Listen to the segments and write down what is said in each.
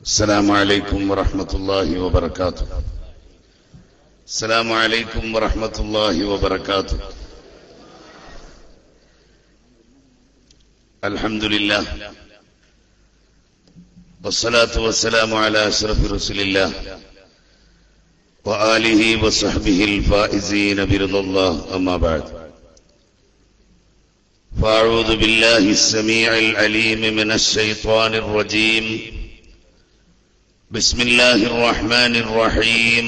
السلام عليكم ورحمة الله وبركاته السلام عليكم ورحمة الله وبركاته الحمد لله والصلاة والسلام على أشرف رسول الله وآله وصحبه الفائزين برضا الله أما بعد فأعوذ بالله السميع العليم من الشيطان الرجيم بسم الله الرحمن الرحيم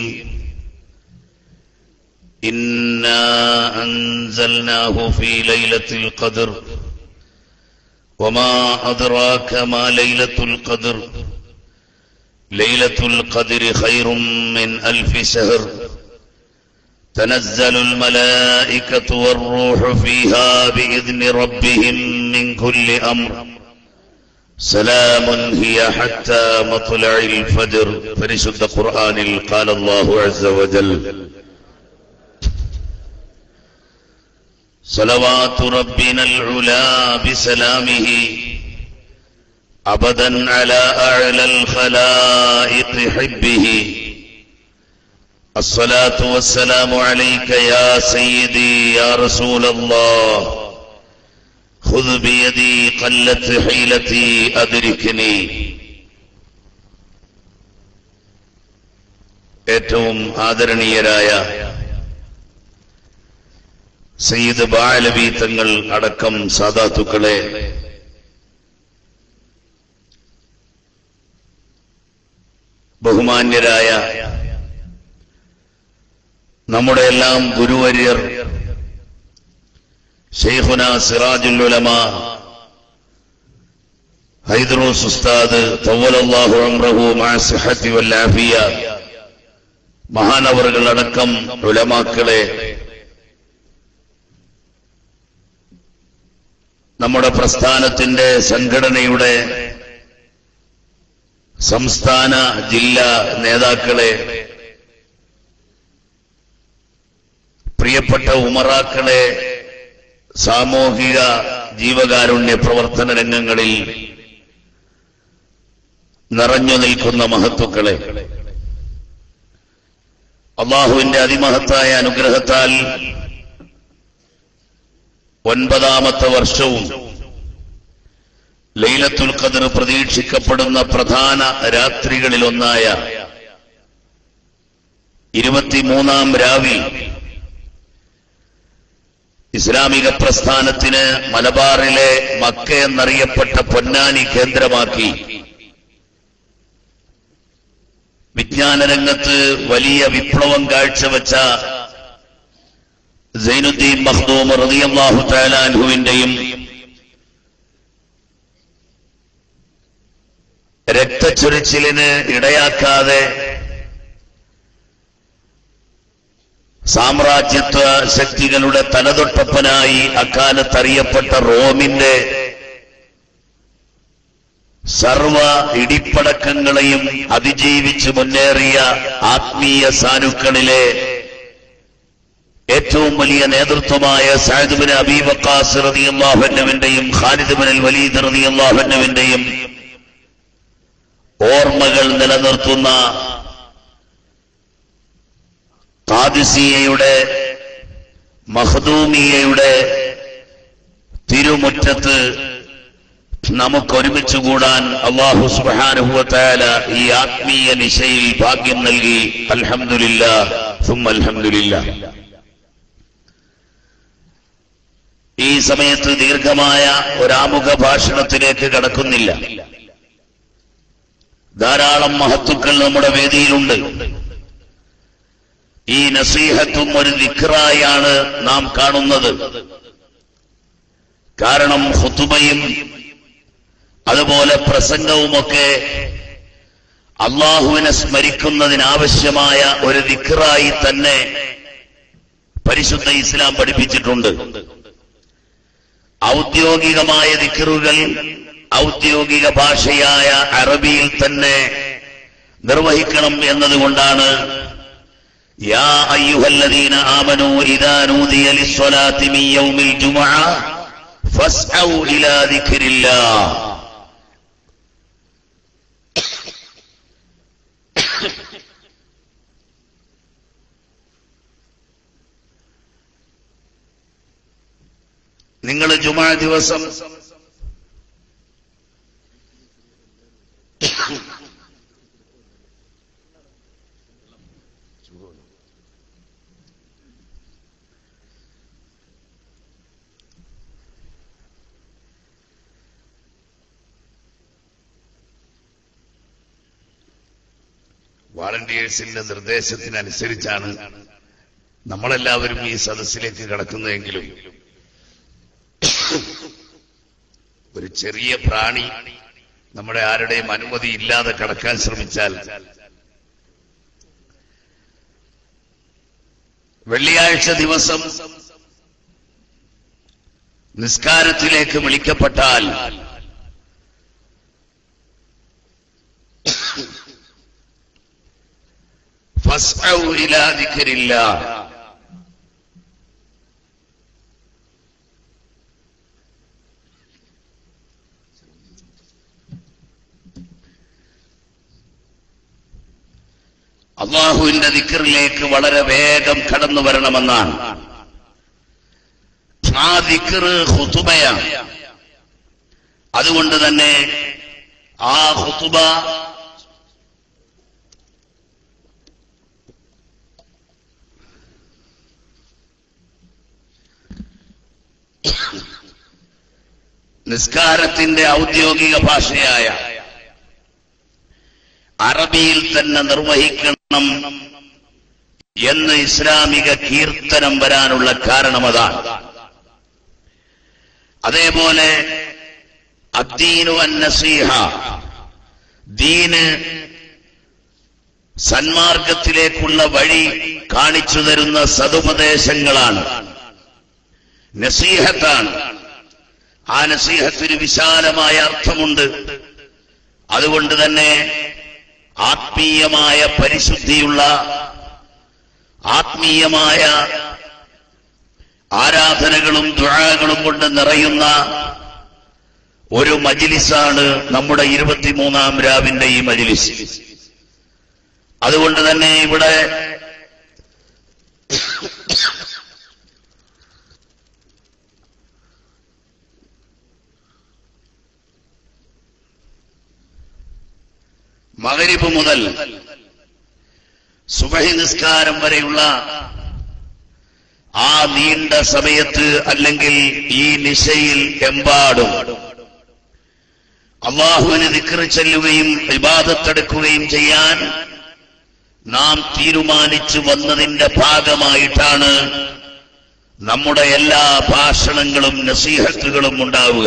إنا أنزلناه في ليلة القدر وما أدراك ما ليلة القدر ليلة القدر خير من ألف شهر تنزل الملائكة والروح فيها بإذن ربهم من كل أمر سلام هي حتى مطلع الفجر فرشد قرآن قال الله عز وجل صلوات ربنا العلا بسلامه أبدا على أعلى الخلائق حبه الصلاة والسلام عليك يا سيدي يا رسول الله خذ بيدي قلت حيلتي أدركني ഏറ്റവും ആദരണീയരായ സയ്യിദ് ബാലവി തങ്ങൾ അടക്കം സാധാത്തുക്കളെ ബഹുമാന്യരായ നമ്മുടെ എല്ലാം ഗുരുവര്യർ ഷെയ്ഖുന സിറാജുൽ ഉലമ ഹൈദ്രോസ് ഉസ്താദ് തവ്വലല്ലാഹു അംറഹു മഅ സിഹത്തി വൽ ആഫിയ മഹാനവറുകളടക്കം ഉലമാക്കളെ നമ്മുടെ പ്രസ്ഥാനത്തിന്റെ സംഘടനയുടെ സംസ്ഥാന ജില്ലാ നേതാക്കളെ പ്രിയപ്പെട്ട ഉമറാക്കളെ സാമൂഹിക ജീവകാരുണ്യ പ്രവർത്തന രംഗങ്ങളിൽ നിറഞ്ഞു നിൽക്കുന്ന മഹത്വക്കളെ അള്ളാഹുവിന്റെ അതിമഹത്തായ അനുഗ്രഹത്താൽ ഒൻപതാമത്തെ വർഷവും ലൈലത്തുൽ ഖദർ പ്രതീക്ഷിക്കപ്പെടുന്ന പ്രധാന രാത്രികളിലൊന്നായ ഇരുപത്തിമൂന്നാം രാവിൽ ഇസ്ലാമിക പ്രസ്ഥാനത്തിന് മലബാറിലെ മക്ക എന്നറിയപ്പെട്ട പൊന്നാനി കേന്ദ്രമാക്കി വിജ്ഞാനരംഗത്ത് വലിയ വിപ്ലവം കാഴ്ചവെച്ച സൈനുദ്ദീൻ മഖ്ദൂം റളിയല്ലാഹു തആല അൻഹുവിന്റെയും രക്തച്ചൊരിച്ചിലിന് ഇടയാക്കാതെ സാമ്രാജ്യത്വ ശക്തികളുടെ തലതൊട്ടപ്പനായി അക്കാലത്ത് അറിയപ്പെട്ട റോമിന്റെ സർവ ഇടിപ്പടക്കങ്ങളെയും അതിജീവിച്ച് മുന്നേറിയ ആത്മീയ സാനുക്കളിലെ ഏറ്റവും വലിയ നേതൃത്വമായ സാഹിദ്ബിൻ അബീബക്കാസ് റതിയല്ലാഹുവിന്റെയും ഖാലിദ്ബിൻ വലീദ് റതിയല്ലാഹുവിന്റെയും ഓർമ്മകൾ നിലനിർത്തുന്ന കാദിസിയയുടെ മഹദൂമിയയുടെ തിരുമുറ്റത്ത് നമുക്കൊരുമിച്ച് കൂടാൻ അള്ളാഹു സുബാനുഭവത്തായ ഈ ആത്മീയ നിശയിൽ ഭാഗ്യം നൽകി അൽഹമില്ല അൽഹമില്ല ഈ സമയത്ത് ദീർഘമായ ഒരാമുഖ ഭാഷണത്തിലേക്ക് കടക്കുന്നില്ല ധാരാളം മഹത്തുക്കൾ നമ്മുടെ വേദിയിലുണ്ട് ഈ നസീഹത്തും ഒരു വിക്രായാണ് നാം കാണുന്നത് കാരണം ഹുത്തുബയും അതുപോലെ പ്രസംഗവുമൊക്കെ അള്ളാഹുവിനെ സ്മരിക്കുന്നതിനാവശ്യമായ ഒരു വിക്രായി തന്നെ പരിശുദ്ധ ഇസ്ലാം പഠിപ്പിച്ചിട്ടുണ്ട് ഔദ്യോഗികമായ ദിക്കറുകൾ ഔദ്യോഗിക ഭാഷയായ അറബിയിൽ തന്നെ നിർവഹിക്കണം എന്നതുകൊണ്ടാണ് യാ അയ്യുഹല്ലദീന ആമനൂ ഇദാ നൂദിയ ലിസ്സലാത്തി മിൻ യൗമിൽ ജുമുഅ ഫസ്ഔ ഇലാ ദിക്രില്ലാഹ് നിങ്ങൾ ജുമാ ദിവസം വാളണ്ടിയേഴ്സിന്റെ നിർദ്ദേശത്തിനനുസരിച്ചാണ് നമ്മളെല്ലാവരും ഈ സദസ്സിലേക്ക് കടക്കുന്നതെങ്കിലും ഒരു ചെറിയ പ്രാണി നമ്മുടെ ആരുടെയും അനുമതി ഇല്ലാതെ കടക്കാൻ ശ്രമിച്ചാൽ വെള്ളിയാഴ്ച ദിവസം നിസ്കാരത്തിലേക്ക് വിളിക്കപ്പെട്ടാൽ ഫസ്ഔ ഇലാ ദിക്രില്ലാ അള്ളാഹുവിന്റെ ദിക്കറിലേക്ക് വളരെ വേഗം കടന്നു വരണമെന്നാണ് ആ ദിക്കറ് ഹുതുബയാണ് അതുകൊണ്ട് തന്നെ ആ ഹുതുബ നിസ്കാരത്തിന്റെ ഔദ്യോഗിക ഭാഷയായ അറബിയിൽ തന്നെ നിർവഹിക്കണം എന്ന് ഇസ്ലാമിക കീർത്തനം വരാനുള്ള കാരണം അതാണ് അതേപോലെ അദ്ദീനു അന്നസീഹ ദീന് സന്മാർഗത്തിലേക്കുള്ള വഴി കാണിച്ചു തരുന്ന സതുപദേശങ്ങളാണ് നസീഹത്താണ് ആ നസീഹത്തിന് വിശാലമായ അർത്ഥമുണ്ട് അതുകൊണ്ട് തന്നെ ആത്മീയമായ പരിശുദ്ധിയുള്ള ആത്മീയമായ ആരാധനകളും ദുഴകളും കൊണ്ട് നിറയുന്ന ഒരു മജിലിസാണ് നമ്മുടെ ഇരുപത്തിമൂന്നാം രാവിന്റെ ഈ മജിലിസ് അതുകൊണ്ട് തന്നെ ഇവിടെ മകരിബ് മുതൽ സുബഹി നിസ്കാരം വരെയുള്ള ആ നീണ്ട സമയത്ത് അല്ലെങ്കിൽ ഈ നിശയിൽ എമ്പാടും അള്ളാഹുവിന് ദിക്കറ് ചെല്ലുകയും വിവാദത്തെടുക്കുകയും ചെയ്യാൻ നാം തീരുമാനിച്ചു വന്നതിന്റെ ഭാഗമായിട്ടാണ് നമ്മുടെ എല്ലാ ഭാഷണങ്ങളും നസീഹത്തുകളും ഉണ്ടാവുക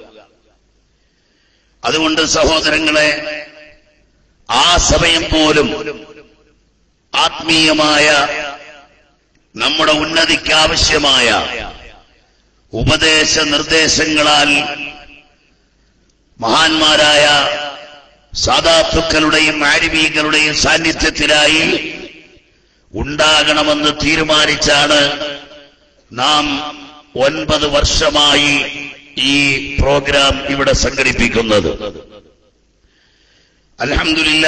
അതുകൊണ്ട് സഹോദരങ്ങളെ ആ സമയം പോലും ആത്മീയമായ നമ്മുടെ ഉന്നതിക്കാവശ്യമായ ഉപദേശ നിർദ്ദേശങ്ങളാൽ മഹാന്മാരായ സാധാത്തുക്കളുടെയും ആരിവീകളുടെയും സാന്നിധ്യത്തിലായി ഉണ്ടാകണമെന്ന് തീരുമാനിച്ചാണ് നാം ഒൻപത് വർഷമായി ഈ പ്രോഗ്രാം ഇവിടെ സംഘടിപ്പിക്കുന്നത് അലഹമില്ല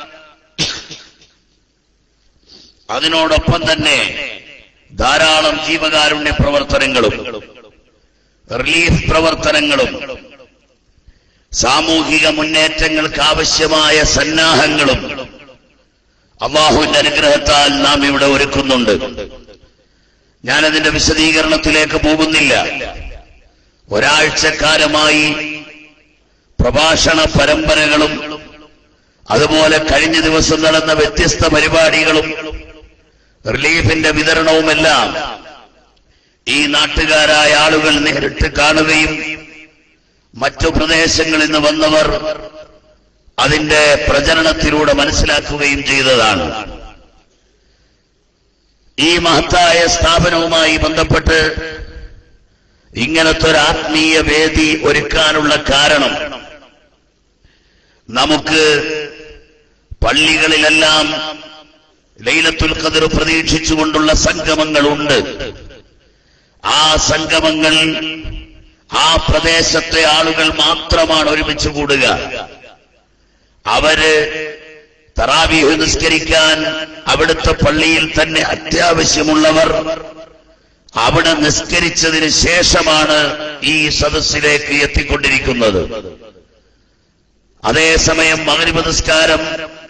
അതിനോടൊപ്പം തന്നെ ധാരാളം ജീവകാരുണ്യ പ്രവർത്തനങ്ങളും റിലീഫ് പ്രവർത്തനങ്ങളും സാമൂഹിക മുന്നേറ്റങ്ങൾക്ക് ആവശ്യമായ സന്നാഹങ്ങളും അള്ളാഹുവിന്റെ അനുഗ്രഹത്താൽ നാം ഇവിടെ ഒരുക്കുന്നുണ്ട് ഞാനതിന്റെ വിശദീകരണത്തിലേക്ക് പോകുന്നില്ല ഒരാഴ്ചക്കാലമായി പ്രഭാഷണ പരമ്പരകളും അതുപോലെ കഴിഞ്ഞ ദിവസം നടന്ന വ്യത്യസ്ത പരിപാടികളും റിലീഫിന്റെ വിതരണവുമെല്ലാം ഈ നാട്ടുകാരായ ആളുകൾ നേരിട്ട് കാണുകയും മറ്റു പ്രദേശങ്ങളിൽ നിന്ന് വന്നവർ അതിന്റെ പ്രചരണത്തിലൂടെ മനസ്സിലാക്കുകയും ചെയ്തതാണ് ഈ മഹത്തായ സ്ഥാപനവുമായി ബന്ധപ്പെട്ട് ഇങ്ങനത്തെ ഒരു ആത്മീയ വേദി ഒരുക്കാനുള്ള കാരണം നമുക്ക് പള്ളികളിലെല്ലാം ലൈലത്തുൽ ഖദർ പ്രതീക്ഷിച്ചുകൊണ്ടുള്ള സംഗമങ്ങളുണ്ട് ആ സംഗമങ്ങൾ ആ പ്രദേശത്തെ ആളുകൾ മാത്രമാണ് ഒരുമിച്ച് കൂടുക അവര് തറാവീഹ് നിസ്കരിക്കാൻ അവിടുത്തെ പള്ളിയിൽ തന്നെ അത്യാവശ്യമുള്ളവർ അവിടെ നിസ്കരിച്ചതിന് ശേഷമാണ് ഈ സദസ്സിലേക്ക് എത്തിക്കൊണ്ടിരിക്കുന്നത് അതേസമയം മകരിബ് നിസ്കാരം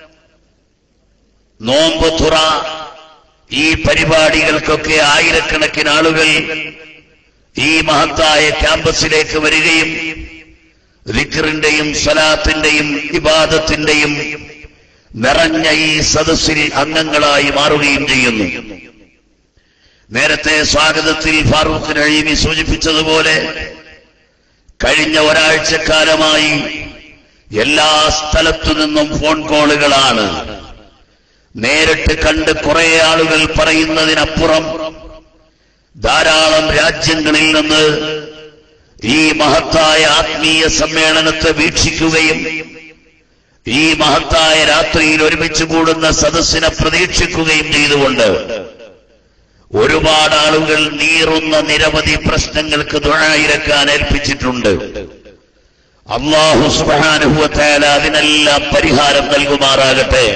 നോമ്പ് തുറ ഈ പരിപാടികൾക്കൊക്കെ ആയിരക്കണക്കിന് ആളുകൾ ഈ മഹത്തായ ക്യാമ്പസിലേക്ക് വരികയും ദിക്റിന്റെയും സ്വലാത്തിന്റെയും ഇബാദത്തിന്റെയും നിറഞ്ഞ ഈ സദസ്സിൽ അംഗങ്ങളായി മാറുകയും ചെയ്യുന്നു നേരത്തെ സ്വാഗതത്തിൽ ഫാറൂഖ് നഴീമി സൂചിപ്പിച്ചതുപോലെ കഴിഞ്ഞ ഒരാഴ്ചക്കാലമായി എല്ലാ സ്ഥലത്തു നിന്നും ഫോൺ കോളുകളാണ് നേരിട്ട് കണ്ട് കുറെ ആളുകൾ പറയുന്നതിനപ്പുറം ധാരാളം രാജ്യങ്ങളിൽ നിന്ന് ഈ മഹത്തായ ആത്മീയ സമ്മേളനത്തെ വീക്ഷിക്കുകയും ഈ മഹത്തായ രാത്രിയിൽ ഒരുമിച്ച് കൂടുന്ന സദസ്സിനെ പ്രതീക്ഷിക്കുകയും ചെയ്തുകൊണ്ട് ഒരുപാട് ആളുകൾ നീറുന്ന നിരവധി പ്രശ്നങ്ങൾക്ക് ദുഴായിരക്കാൻ ഏൽപ്പിച്ചിട്ടുണ്ട് അള്ളാഹു സുബാനുഭവത്തായാല അതിനെല്ലാം പരിഹാരം നൽകുമാറാകട്ടെ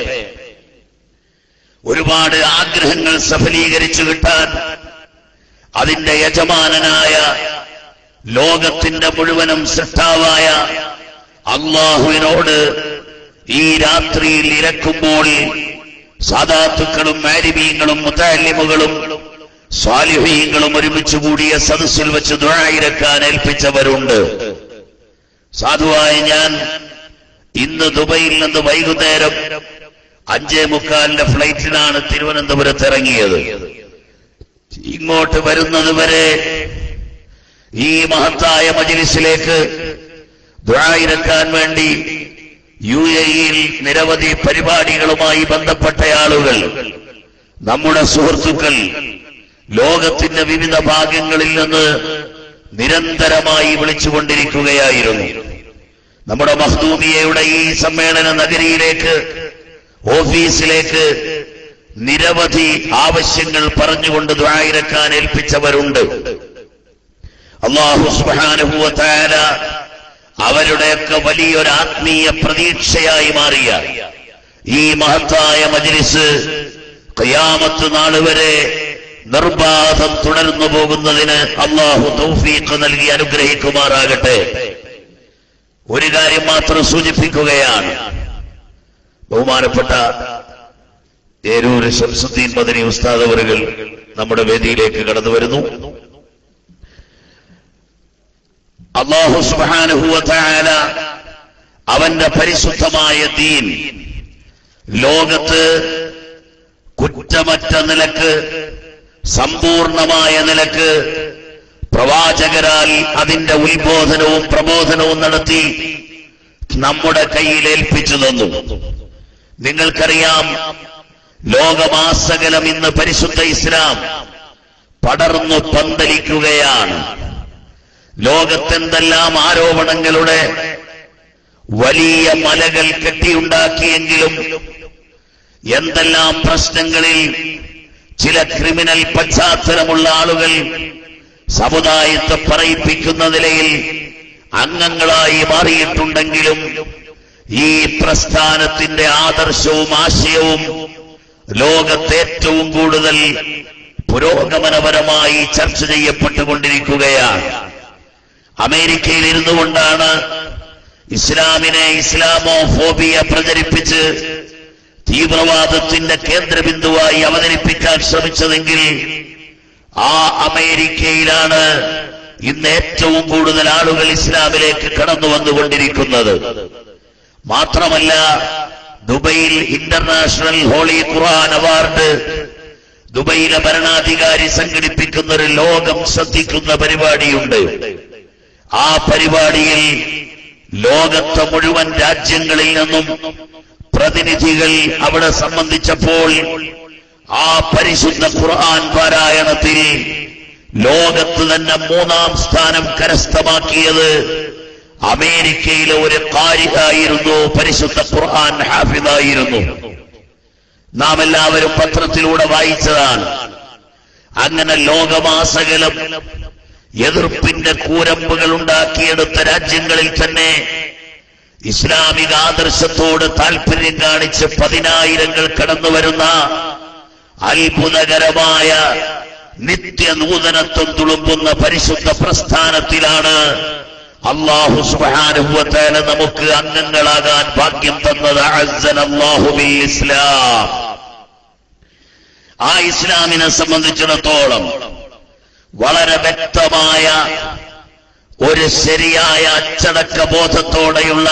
ഒരുപാട് ആഗ്രഹങ്ങൾ സഫലീകരിച്ചു കിട്ടാൻ അതിന്റെ യജമാനനായ ലോകത്തിന്റെ മുഴുവനും സൃഷ്ടാവായ അള്ളാഹുവിനോട് ഈ രാത്രിയിൽ ഇരക്കുമ്പോൾ സാധാത്തുക്കളും മാരിമീങ്ങളും മുത്താലിമുകളും സ്വാലിഹീങ്ങളും ഒരുമിച്ച് കൂടിയ സദസ്സിൽ വെച്ച് ദുഴായിരക്കാൻ ഏൽപ്പിച്ചവരുണ്ട് സാധുവായ ഞാൻ ഇന്ന് ദുബൈയിൽ നിന്ന് വൈകുന്നേരം അഞ്ചേ മുക്കാലിന്റെ ഫ്ലൈറ്റിനാണ് തിരുവനന്തപുരത്ത് ഇറങ്ങിയത് ഇങ്ങോട്ട് വരുന്നത് വരെ ഈ മഹത്തായ മജിലിസിലേക്ക് ദ്വായിരക്കാൻ വേണ്ടി യു എയിൽ നിരവധി പരിപാടികളുമായി ബന്ധപ്പെട്ട ആളുകൾ നമ്മുടെ സുഹൃത്തുക്കൾ ലോകത്തിന്റെ വിവിധ ഭാഗങ്ങളിൽ നിന്ന് നിരന്തരമായി വിളിച്ചുകൊണ്ടിരിക്കുകയായിരുന്നു നമ്മുടെ മഹ്ദൂമിയയുടെ ഈ സമ്മേളന നഗരിയിലേക്ക് ഓഫീസിലേക്ക് നിരവധി ആവശ്യങ്ങൾ പറഞ്ഞുകൊണ്ട് ദ്വായിരക്കാൻ ഏൽപ്പിച്ചവരുണ്ട് അള്ളാഹു സുബാനുഭൂവത്തായ അവരുടെയൊക്കെ വലിയൊരു ആത്മീയ പ്രതീക്ഷയായി മാറിയ ഈ മഹത്തായ മജ്ലിസ് ഖിയാമത്ത് നാൾ വരെ നിർബാധം തുടർന്നു പോകുന്നതിന് അള്ളാഹു തൗഫീഖ് നൽകി അനുഗ്രഹിക്കുമാറാകട്ടെ ഒരു കാര്യം മാത്രം സൂചിപ്പിക്കുകയാണ് ബഹുമാനപ്പെട്ട ഏരൂര് ശംസുദ്ദീൻ മദനി ഉസ്താദ് അവറുകൾ നമ്മുടെ വേദിയിലേക്ക് കടന്നു വരുന്നു അള്ളാഹു സുബാനുഭൂവത്തായ അവന്റെ പരിശുദ്ധമായ ദീൻ ലോകത്ത് കുറ്റമറ്റ നിലക്ക് സമ്പൂർണമായ നിലക്ക് പ്രവാചകരാൽ അതിന്റെ ഉത്ബോധനവും പ്രബോധനവും നടത്തി നമ്മുടെ കയ്യിൽ ഏൽപ്പിച്ചു തന്നു നിങ്ങൾക്കറിയാം ലോകമാസകലം ഇന്ന് പരിശുദ്ധ ഇസ്ലാം പടർന്നു പന്തലിക്കുകയാണ് ലോകത്തെന്തെല്ലാം ആരോപണങ്ങളുടെ വലിയ മലകൾ കെട്ടിയുണ്ടാക്കിയെങ്കിലും എന്തെല്ലാം പ്രശ്നങ്ങളിൽ ചില ക്രിമിനൽ പശ്ചാത്തലമുള്ള ആളുകൾ സമുദായത്തെ പറയിപ്പിക്കുന്ന നിലയിൽ അംഗങ്ങളായി മാറിയിട്ടുണ്ടെങ്കിലും ഈ പ്രസ്ഥാനത്തിന്റെ ആദർശവും ആശയവും ലോകത്ത് ഏറ്റവും കൂടുതൽ പുരോഗമനപരമായി ചർച്ച ചെയ്യപ്പെട്ടുകൊണ്ടിരിക്കുകയാണ് അമേരിക്കയിൽ ഇരുന്നു കൊണ്ടാണ് ഇസ്ലാമിനെ ഇസ്ലാമോ ഫോബിയ പ്രചരിപ്പിച്ച് തീവ്രവാദത്തിന്റെ കേന്ദ്രബിന്ദുവായി അവതരിപ്പിക്കാൻ ശ്രമിച്ചതെങ്കിൽ ആ അമേരിക്കയിലാണ് ഇന്ന് ഏറ്റവും കൂടുതൽ ആളുകൾ ഇസ്ലാമിലേക്ക് കടന്നു വന്നുകൊണ്ടിരിക്കുന്നത് മാത്രമല്ല ദുബൈയിൽ ഇന്റർനാഷണൽ ഹോളി ഖുർആൻ അവാർഡ് ദുബൈയിലെ ഭരണാധികാരി സംഘടിപ്പിക്കുന്ന ഒരു ലോകം ശ്രദ്ധിക്കുന്ന പരിപാടിയുണ്ട് ആ പരിപാടിയിൽ ലോകത്തെ മുഴുവൻ രാജ്യങ്ങളിൽ നിന്നും പ്രതിനിധികൾ അവിടെ സംബന്ധിച്ചപ്പോൾ ആ പരിശുദ്ധ ഖുർആൻ പാരായണത്തിൽ ലോകത്ത് തന്നെ മൂന്നാം സ്ഥാനം കരസ്ഥമാക്കിയത് അമേരിക്കയിലെ ഒരു കാരികായിരുന്നു പരിശുദ്ധ ഖുർആൻ ഹാഫിദായിരുന്നു നാം എല്ലാവരും പത്രത്തിലൂടെ വായിച്ചതാണ് അങ്ങനെ ലോകമാസകലം എതിർപ്പിന്റെ കൂരമ്പുകൾ ഉണ്ടാക്കിയെടുത്ത രാജ്യങ്ങളിൽ തന്നെ ഇസ്ലാമിക ആദർശത്തോട് താല്പര്യം കാണിച്ച് പതിനായിരങ്ങൾ കടന്നു വരുന്ന അത്ഭുതകരമായ നിത്യനൂതനത്വം തുളുമ്പുന്ന പരിശുദ്ധ പ്രസ്ഥാനത്തിലാണ് അള്ളാഹു സുബാനുഭവത്തേന നമുക്ക് അംഗങ്ങളാകാൻ ഭാഗ്യം തന്നത് അസ്സൻ അള്ളാഹു ബിൽ ഇസ്ലാം ആ ഇസ്ലാമിനെ സംബന്ധിച്ചിടത്തോളം വളരെ വ്യക്തമായ ഒരു ശരിയായ അച്ചടക്ക ബോധത്തോടെയുള്ള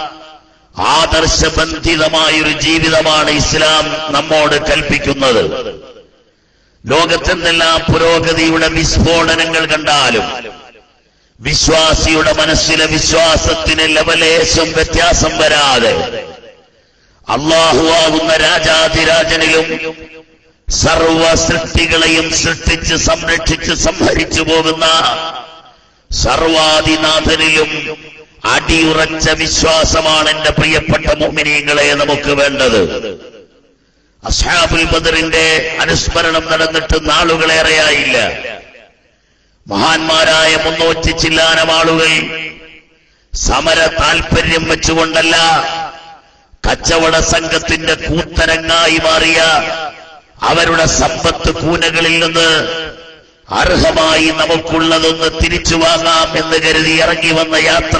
ആദർശബന്ധിതമായൊരു ജീവിതമാണ് ഇസ്ലാം നമ്മോട് കൽപ്പിക്കുന്നത് ലോകത്തെന്തെല്ലാം പുരോഗതിയുടെ വിസ്ഫോടനങ്ങൾ കണ്ടാലും വിശ്വാസിയുടെ മനസ്സിലെ വിശ്വാസത്തിന് ലവലേശം വ്യത്യാസം വരാതെ അള്ളാഹുവാകുന്ന രാജാതിരാജനിലും സർവ സൃഷ്ടികളെയും സൃഷ്ടിച്ച് സംരക്ഷിച്ച് സംഹരിച്ചു പോകുന്ന സർവാദിനാഥനിലും അടിയുറച്ച വിശ്വാസമാണ് എന്റെ പ്രിയപ്പെട്ട മോമിനിയങ്ങളെ നമുക്ക് വേണ്ടത് അസ്ഹാബുൽ ബദറിന്റെ അനുസ്മരണം നടന്നിട്ട് നാളുകളേറെയായില്ല മഹാന്മാരായ മുന്നൂറ്റി ചില്ലാനം ആളുകൾ സമര താൽപര്യം വെച്ചുകൊണ്ടല്ല കച്ചവട സംഘത്തിന്റെ കൂത്തരങ്ങായി മാറിയ അവരുടെ സമ്പത്ത് കൂനകളിൽ നിന്ന് അർഹമായി നമുക്കുള്ളതൊന്ന് തിരിച്ചു വാങ്ങാം എന്ന് കരുതി ഇറങ്ങി വന്ന യാത്ര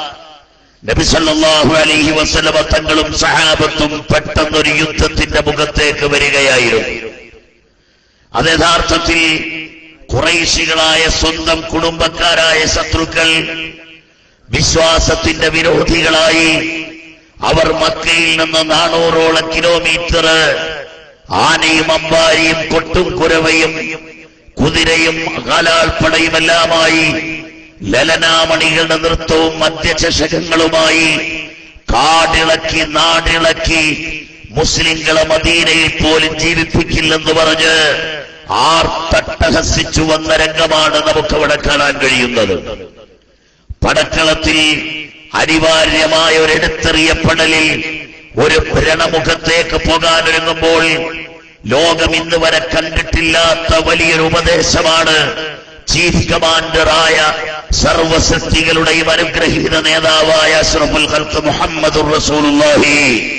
നബിസല്ലാഹു അലൈഹി വസല്ലമ തങ്ങളും സഹാബത്തും പെട്ടെന്നൊരു യുദ്ധത്തിന്റെ മുഖത്തേക്ക് വരികയായിരുന്നു അത് യഥാർത്ഥത്തിൽ കുറൈശികളായ സ്വന്തം കുടുംബക്കാരായ ശത്രുക്കൾ വിശ്വാസത്തിന്റെ വിരോധികളായി അവർ മക്കയിൽ നിന്ന് നാനൂറോളം കിലോമീറ്റർ ആനയും അമ്പാരിയും കൊട്ടും കുരവയും കുതിരയും കാലാൾപ്പടയുമെല്ലാമായി ലലനാമണികളുടെ നൃത്തവും മദ്യചഷകങ്ങളുമായി കാടിളക്കി നാടിളക്കി മുസ്ലിങ്ങളെ മദീനയിൽ പോലും ജീവിപ്പിക്കില്ലെന്ന് പറഞ്ഞ് ആർത്തട്ടഹസിച്ചു വന്ന രംഗമാണ് നമുക്കവിടെ കാണാൻ കഴിയുന്നത് പടക്കളത്തിൽ അനിവാര്യമായ ഒരു എടുത്തെറിയപ്പെടലിൽ ഒരു ഭരണമുഖത്തേക്ക് പോകാനൊരുങ്ങുമ്പോൾ ലോകം ഇന്ന് വരെ കണ്ടിട്ടില്ലാത്ത വലിയൊരു ഉപദേശമാണ് ചീഫ് കമാൻഡറായ സർവസൃഷ്ടികളുടെയും അനുഗ്രഹീത നേതാവായ അഷ്റഫുൽ ഖൽക്ക് മുഹമ്മദുർ റസൂലുള്ളാഹി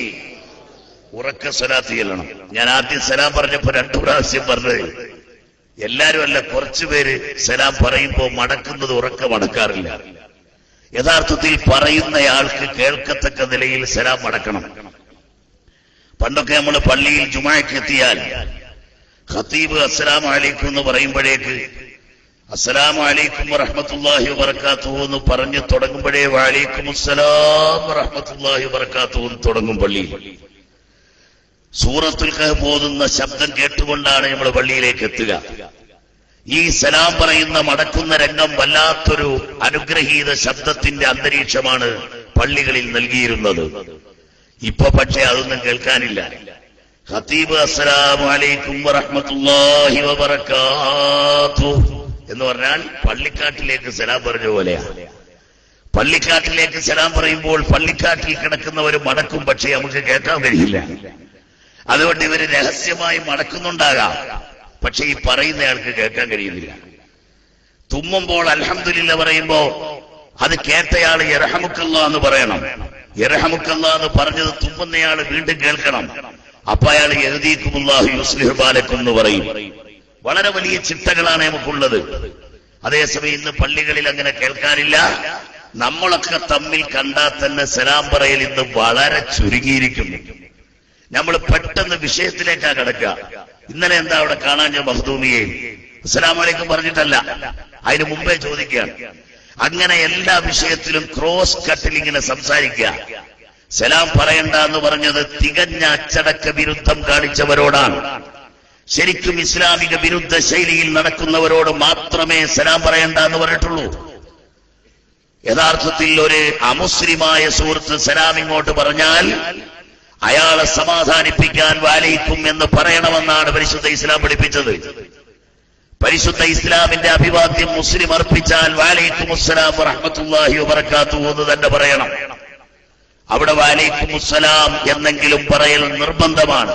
ഉറക്ക സലാത്ത് ചെല്ലണം ഞാൻ ആദ്യം സലാം പറഞ്ഞപ്പോ രണ്ടു പ്രാവശ്യം പറഞ്ഞത് എല്ലാരും അല്ല കുറച്ചുപേര് സലാം പറയുമ്പോ മടക്കുന്നത് ഉറക്ക മടക്കാറില്ല യഥാർത്ഥത്തിൽ പറയുന്നയാൾക്ക് കേൾക്കത്തക്ക നിലയിൽ സലാം മടക്കണം പണ്ടൊക്കെ നമ്മൾ പള്ളിയിൽ ജുമാക്ക് എത്തിയാൽ ഖത്തീബ് അസ്സലാം അലൈക്കും എന്ന് പറയുമ്പോഴേക്ക് അസ്സലാം അലൈക്കും വറഹമത്തുല്ലാഹി വബർക്കാത്തു എന്ന് പറഞ്ഞ് തുടങ്ങുമ്പോഴേ വാലൈക്കും അസ്സലാം വറഹമത്തുല്ലാഹി വബർക്കാത്തു എന്ന് തുടങ്ങും പള്ളിയിൽ സൂറത്തുൽ കഹ് ഓതുന്ന ശബ്ദം കേട്ടുകൊണ്ടാണ് നമ്മൾ പള്ളിയിലേക്ക് എത്തുക ഈ സലാം പറയുന്ന മടക്കുന്ന രംഗം വല്ലാത്തൊരു അനുഗ്രഹീത ശബ്ദത്തിന്റെ അന്തരീക്ഷമാണ് പള്ളികളിൽ നൽകിയിരുന്നത് ഇപ്പൊ പക്ഷേ അതൊന്നും കേൾക്കാനില്ല ഖത്തീബ് അസ്സലാമു അലൈക്കും വറഹ്മത്തുള്ളാഹി വബറകാത്തു എന്ന് പറഞ്ഞാൽ പള്ളിക്കാട്ടിലേക്ക് സലാം പറഞ്ഞ പോലെയാണ് പള്ളിക്കാട്ടിലേക്ക് സലാം പറയുമ്പോൾ പള്ളിക്കാട്ടിൽ കിടക്കുന്നവർ മടക്കും പക്ഷേ നമുക്ക് കേൾക്കാൻ കഴിയില്ല അതുകൊണ്ട് ഇവര് രഹസ്യമായി മടക്കുന്നുണ്ടാകാം പക്ഷെ ഈ പറയുന്നയാൾക്ക് കേൾക്കാൻ കഴിയുന്നില്ല തുമ്മുമ്പോൾ അൽഹംദുലില്ല പറയുമ്പോ അത് കേട്ടയാൾ ഇറഹമുക്കല്ല എന്ന് പറയണം ഇറഹമുക്കല്ല എന്ന് പറഞ്ഞത് തുമ്മുന്നയാൾ വീണ്ടും കേൾക്കണം അപ്പൊ അയാൾ എഴുതിക്കുമുല്ലാഹു യുസ്ലിഹ് ബാലക്കും എന്ന് പറയും വളരെ വലിയ ചിട്ടകളാണ് നമുക്കുള്ളത് അതേസമയം ഇന്ന് പള്ളികളിൽ അങ്ങനെ കേൾക്കാനില്ല നമ്മളൊക്കെ തമ്മിൽ കണ്ടാൽ തന്നെ സലാം പറയൽ ഇന്ന് വളരെ ചുരുങ്ങിയിരിക്കുന്നു നമ്മൾ പെട്ടെന്ന് വിഷയത്തിലേക്കാ കിടക്കുക ഇന്നലെ എന്താ അവിടെ കാണാൻ ഞാൻ മഹദൂമിയെ അസ്സലാം വലൈക്കും പറഞ്ഞിട്ടല്ല അതിന് മുമ്പേ ചോദിക്കുകയാണ് അങ്ങനെ എല്ലാ വിഷയത്തിലും ക്രോസ് കട്ടിൽ ഇങ്ങനെ സംസാരിക്കുക സലാം പറയണ്ട എന്ന് പറഞ്ഞത് തികഞ്ഞ അച്ചടക്ക വിരുദ്ധം കാണിച്ചവരോടാണ് ശരിക്കും ഇസ്ലാമിക വിരുദ്ധ ശൈലിയിൽ നടക്കുന്നവരോട് മാത്രമേ സലാം പറയണ്ട എന്ന് പറഞ്ഞിട്ടുള്ളൂ യഥാർത്ഥത്തിൽ ഒരു അമുസ്ലിമായ സുഹൃത്ത് സലാം ഇങ്ങോട്ട് പറഞ്ഞാൽ അയാളെ സമാധാനിപ്പിക്കാൻ വാലയിക്കും എന്ന് പറയണമെന്നാണ് പരിശുദ്ധ ഇസ്ലാം പഠിപ്പിച്ചത് പരിശുദ്ധ ഇസ്ലാമിന്റെ അഭിവാദ്യം മുസ്ലിം അർപ്പിച്ചാൽ വാലയിക്കും അസ്സലാം റഹ്മത്തുല്ലാഹി വബർക്കാത്തു എന്ന് തന്നെ പറയണം അവിടെ വാലയിക്കും അസ്സലാം എന്നെങ്കിലും പറയൽ നിർബന്ധമാണ്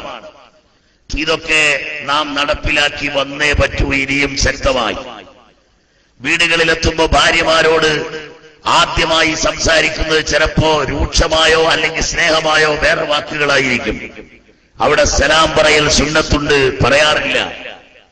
ഇതൊക്കെ നാം നടപ്പിലാക്കി വന്നേ പറ്റൂ ഇനിയും ശക്തമായി വീടുകളിലെത്തുമ്പോ ഭാര്യമാരോട് ആദ്യമായി സംസാരിക്കുന്നത് ചിലപ്പോ രൂക്ഷമായോ അല്ലെങ്കിൽ സ്നേഹമായോ വേറെ വാക്കുകളായിരിക്കും അവിടെ സലാം പറയൽ സുന്നത്തുണ്ട് പറയാറില്ല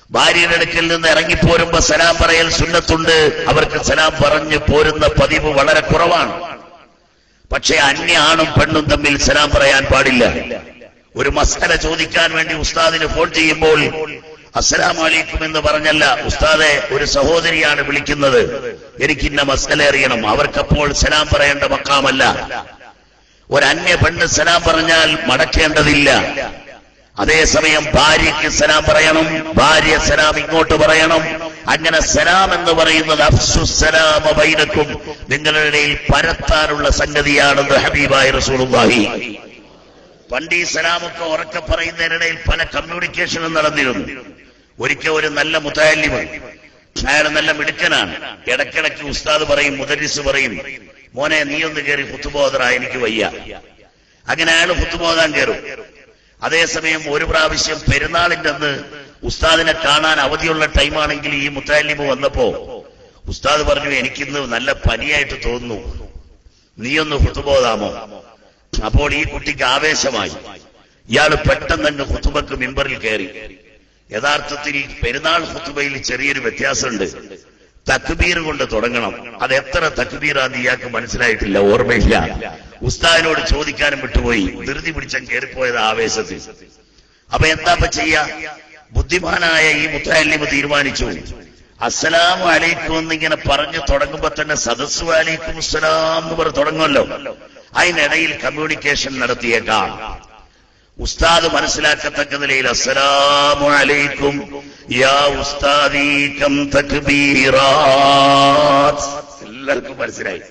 ഭാര്യയുടെ അടുക്കൽ നിന്ന് ഇറങ്ങിപ്പോരുമ്പോ സലാം പറയൽ സുന്നത്തുണ്ട് അവർക്ക് സലാം പറഞ്ഞു പോരുന്ന പതിവ് വളരെ കുറവാണ് പക്ഷേ അന്യ ആണും പെണ്ണും തമ്മിൽ സലാം പറയാൻ പാടില്ല ഒരു മസല ചോദിക്കാൻ വേണ്ടി ഉസ്താദിന് ഫോൺ ചെയ്യുമ്പോൾ അസ്സലാം അലൈക്കും എന്ന് പറഞ്ഞല്ല ഉസ്താദെ ഒരു സഹോദരിയാണ് വിളിക്കുന്നത് എനിക്കിന്ന മസല അറിയണം അവർക്കപ്പോൾ സലാം പറയേണ്ട മക്കാമല്ല ഒരു അന്യ പെണ്ണ് സലാം പറഞ്ഞാൽ മടക്കേണ്ടതില്ല അതേസമയം ഭാര്യയ്ക്ക് സലാം പറയണം ഭാര്യ സലാം ഇങ്ങോട്ട് പറയണം അങ്ങനെ സലാം എന്ന് പറയുന്നത് അഫ്സുസലാമ ബൈനക്കും നിങ്ങളുടെ ഇടയിൽ പരത്താനുള്ള സംഗതിയാണെന്ന് ഹബീബായി റസൂലുള്ളാഹി പണ്ട് ഈ സലാമൊക്കെ ഉറക്കെ പറയുന്നതിനിടയിൽ പല കമ്മ്യൂണിക്കേഷനും നടന്നിരുന്നു ഒരിക്കൽ ഒരു നല്ല മുത്താലിമൻ അയാൾ നല്ല മിടുക്കനാണ് ഇടയ്ക്കിടയ്ക്ക് ഉസ്താദ് പറയും മുദരിസ് പറയും മോനെ നീ ഒന്ന് കയറി കുത്തുബോധറ എനിക്ക് വയ്യ അങ്ങനെ അയാൾ കുത്തുബോധാൻ കയറും അതേസമയം ഒരു പ്രാവശ്യം പെരുന്നാളിന്റെ അന്ന് ഉസ്താദിനെ കാണാൻ അവധിയുള്ള ടൈമാണെങ്കിൽ ഈ മുത്താലിമ് വന്നപ്പോ ഉസ്താദ് പറഞ്ഞു എനിക്കിന്ന് നല്ല പനിയായിട്ട് തോന്നുന്നു നീയൊന്ന് കുത്തുബോധാമോ അപ്പോൾ ഈ കുട്ടിക്ക് ആവേശമായി ഇയാൾ പെട്ടെന്ന് തന്നെ ഹുത്തുബക്ക് മിമ്പറിൽ കയറി യഥാർത്ഥത്തിൽ ഈ പെരുന്നാൾ ഹുത്തുബയിൽ ചെറിയൊരു വ്യത്യാസമുണ്ട് തക്ബീർ കൊണ്ട് തുടങ്ങണം അത് എത്ര തക്ബീറാന്ന് ഇയാൾക്ക് മനസ്സിലായിട്ടില്ല ഓർമ്മയില്ല ഉസ്താദിനോട് ചോദിക്കാനും വിട്ടുപോയി ധൃതി പിടിച്ചാൻ കയറിപ്പോയത് ആവേശത്തിൽ അപ്പൊ എന്താ ഇപ്പൊ ചെയ്യാ ബുദ്ധിമാനായ ഈ മുത്താലിമ് തീരുമാനിച്ചു അസ്സലാമു അലൈക്കും എന്നിങ്ങനെ പറഞ്ഞു തുടങ്ങുമ്പോ തന്നെ സദസ്സു അലൈക്കും അസ്സലാം എന്ന് പറഞ്ഞ് തുടങ്ങുമല്ലോ അതിനിടയിൽ കമ്മ്യൂണിക്കേഷൻ നടത്തിയേക്കാം ഉസ്താദ് മനസ്സിലാക്കത്തക്ക നിലയിൽ അസ്സലാമു അലൈക്കും യാ ഉസ്താദി കം തക്ബീറാത്ത് എല്ലാവർക്കും മനസ്സിലായി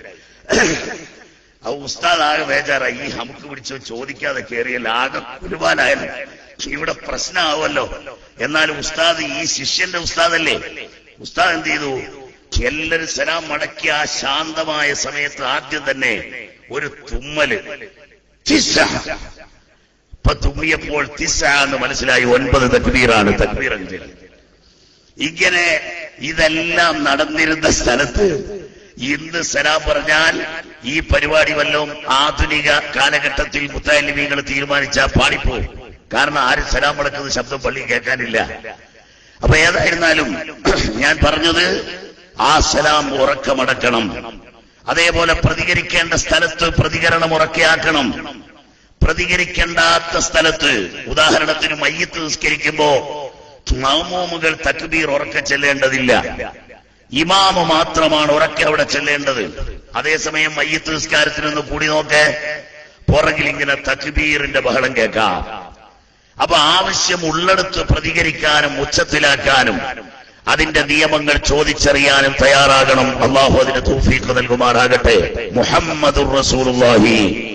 ആ ഉസ്താദ് ആകെ ബേജാറായി ഈ ഹമുക്ക് പിടിച്ചോ ചോദിക്കാതെ കയറിയല്ല ആകെ കുരുവാനായാലും ഇവിടെ പ്രശ്നമാവുമല്ലോ എന്നാലും ഉസ്താദ് ഈ ശിഷ്യന്റെ ഉസ്താദല്ലേ ഉസ്താദ് എന്ത് ചെയ്തു എല്ലാരും സലാം മടക്കിയ ആ ശാന്തമായ സമയത്ത് ആദ്യം തന്നെ ഒരു തുമ്മല് തിസ്സ. ഇപ്പൊ തുമ്മിയപ്പോൾ തിസ്സ എന്ന് മനസ്സിലായി ഒൻപത് തക്ബീറാണ് തക്ബീർ അഞ്ച് ഇങ്ങനെ ഇതെല്ലാം നടന്നിരുന്ന സ്ഥലത്ത് ഇന്ന് സലാം പറഞ്ഞാൽ ഈ പരിപാടി വല്ലതും ആധുനിക കാലഘട്ടത്തിൽ മുത്താലിമീങ്ങൾ തീരുമാനിച്ചാൽ പാടിപ്പോയി കാരണം ആരും സലാം മുടക്കുന്ന ശബ്ദം പള്ളി കേൾക്കാനില്ല അപ്പൊ ഏതായിരുന്നാലും ഞാൻ പറഞ്ഞത് ആ സലാം ഉറക്കമടക്കണം അതേപോലെ പ്രതികരിക്കേണ്ട സ്ഥലത്ത് പ്രതികരണം ഉറക്കെയാക്കണം പ്രതികരിക്കേണ്ടാത്ത സ്ഥലത്ത് ഉദാഹരണത്തിന് മയ്യത്ത് നിസ്കരിക്കുമ്പോ മൗമൂമുകൾ തക്ബീർ ഉറക്കെ ചെല്ലേണ്ടതില്ല ഇമാമ് മാത്രമാണ് ഉറക്കെ അവിടെ ചെല്ലേണ്ടത് അതേസമയം മയ്യത്ത് നിസ്കാരത്തിനൊന്ന് കൂടി നോക്കെ പുറകിൽ ഇങ്ങനെ തക്ബീറിന്റെ ബഹളം കേൾക്കാം അപ്പൊ ആവശ്യം ഉള്ളിടത്ത് പ്രതികരിക്കാനും ഉച്ചത്തിലാക്കാനും അതിന്റെ നിയമങ്ങൾ ചോദിച്ചറിയാനും തയ്യാറാകണം അള്ളാഹു അതിന് തൗഫീഖ് നൽകുമാറാകട്ടെ മുഹമ്മദുർ റസൂലുള്ളാഹി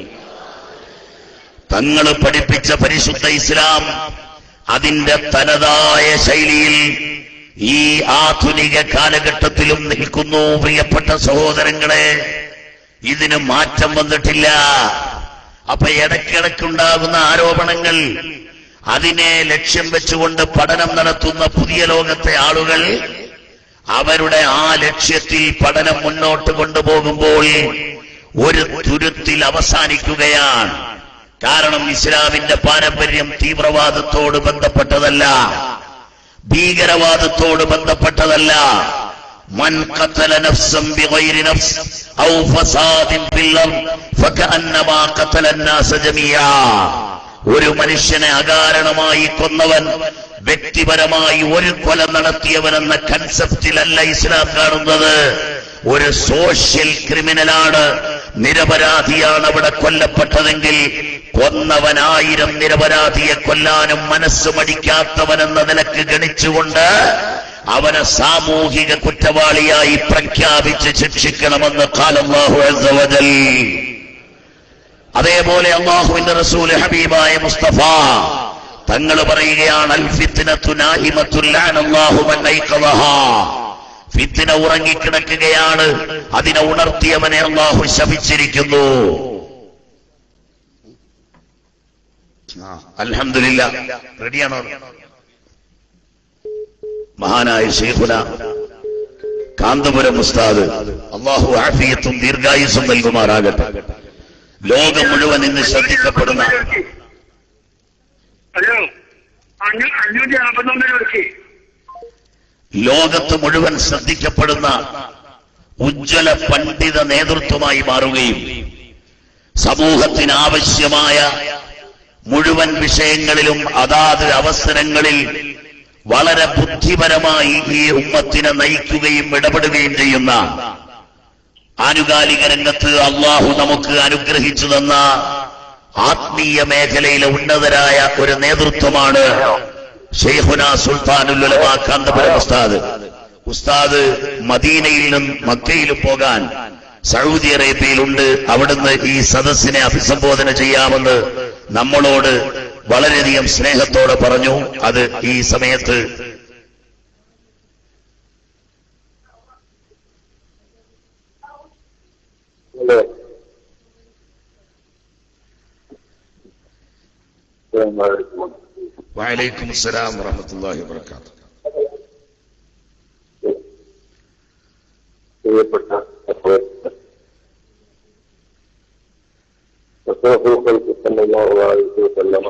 തങ്ങൾ പഠിപ്പിച്ച പരിശുദ്ധ ഇസ്ലാം അതിന്റെ തനതായ ശൈലിയിൽ ഈ ആധുനിക കാലഘട്ടത്തിലും നിൽക്കുന്നു പ്രിയപ്പെട്ട സഹോദരങ്ങളെ ഇതിന് മാറ്റം വന്നിട്ടില്ല അപ്പൊ ഇടയ്ക്കിടയ്ക്കുണ്ടാകുന്ന ആരോപണങ്ങൾ അതിനെ ലക്ഷ്യം വെച്ചുകൊണ്ട് പഠനം നടത്തുന്ന പുതിയ ലോകത്തെ ആളുകൾ അവരുടെ ആ ലക്ഷ്യത്തിൽ പഠനം മുന്നോട്ട് കൊണ്ടുപോകുമ്പോൾ ഒരു തുരുത്തിൽ അവസാനിക്കുകയാണ് കാരണം ഇസ്ലാമിന്റെ പാരമ്പര്യം തീവ്രവാദത്തോട് ബന്ധപ്പെട്ടതല്ല ഭീകരവാദത്തോട് ബന്ധപ്പെട്ടതല്ല മൻ ഖതല നഫ്സൻ ബിഗൈരി നഫ്സ് ഔ ഫസാദിൻ ഫിൽ അർദ് ഫകഅന്നമാ ഖതല الناس ജമീആ ഒരു മനുഷ്യനെ അകാരണമായി കൊന്നവൻ വ്യക്തിപരമായി ഒരു കൊല നടത്തിയവനെന്ന കൺസെപ്റ്റിലല്ല ഇസ്ലാം കാണുന്നത് ഒരു സോഷ്യൽ ക്രിമിനലാണ് നിരപരാധിയാണ് അവിടെ കൊല്ലപ്പെട്ടതെങ്കിൽ കൊന്നവനായിരം നിരപരാധിയെ കൊല്ലാനും മനസ്സ് മടിക്കാത്തവനെന്ന നിലക്ക് ഗണിച്ചുകൊണ്ട് അവനെ സാമൂഹിക കുറ്റവാളിയായി പ്രഖ്യാപിച്ച് ശിക്ഷിക്കണമെന്ന് കാലല്ലാഹു അസ്സവജൽ അതേപോലെ അള്ളാഹുവിന്റെ റസൂൽ ഹബീബായ മുസ്തഫ തങ്ങൾ പറയുകയാണ് അൽ ഫിത്നത്തു നാഹിമത്തുൽ ലഅനല്ലാഹു മൻ ഐഖദഹാ ഫിത്ന ഉറങ്ങിക്കിടക്കുകയാണ് അതിനെ ഉണർത്തിയവനെ അള്ളാഹു ശപിച്ചിരിക്കുന്നു അൽഹംദുലില്ല റെഡിയാണോ മഹാനായ ഷെയ്ഖുന കാന്തപുരം ഉസ്താദ് അള്ളാഹു ആഫിയത്തും ദീർഘായുസും നൽകുമാറാകട്ടെ ലോകം മുഴുവൻ ഇന്ന് ശ്രദ്ധിക്കപ്പെടുന്ന ഹലോ അഞ്ഞൂ അഞ്ഞൂറ്റി നാൽപ്പത്തൊന്നിന് കൊടുക്ക് ലോകത്ത് മുഴുവൻ ശ്രദ്ധിക്കപ്പെടുന്ന ഉജ്ജ്വല പണ്ഡിത നേതൃത്വമായി മാറുകയും സമൂഹത്തിന് ആവശ്യമായ മുഴുവൻ വിഷയങ്ങളിലും അതാത് അവസരങ്ങളിൽ വളരെ ബുദ്ധിപരമായി ഈ ഉമ്മത്തിനെ നയിക്കുകയും ഇടപെടുകയും ചെയ്യുന്ന ആനുകാലിക രംഗത്ത് അള്ളാഹു നമുക്ക് അനുഗ്രഹിച്ചു തന്ന ആത്മീയ മേഖലയിലെ ഉന്നതരായ ഒരു നേതൃത്വമാണ് ഷെയ്ഖുന സുൽത്താനുലുലമ കാന്തപുരം ഉസ്താദ് ഉസ്താദ് മദീനയിൽ നിന്നും മക്കയിലും പോകാൻ സൗദി അറേബ്യയിലുണ്ട് അവിടുന്ന് ഈ സദസ്സിനെ അഭിസംബോധന ചെയ്യാമെന്ന് നമ്മളോട് വളരെയധികം സ്നേഹത്തോടെ പറഞ്ഞു അത് ഈ സമയത്ത് ഹലോ അസ്സലാമു വലൈക്കും അസ്സലാം വറഹമത്തല്ലാഹി വബർക്കാത്തു പ്രിയപ്പെട്ട റസൂലുള്ളാഹി സ്വല്ലല്ലാഹു അലൈഹി വസല്ലം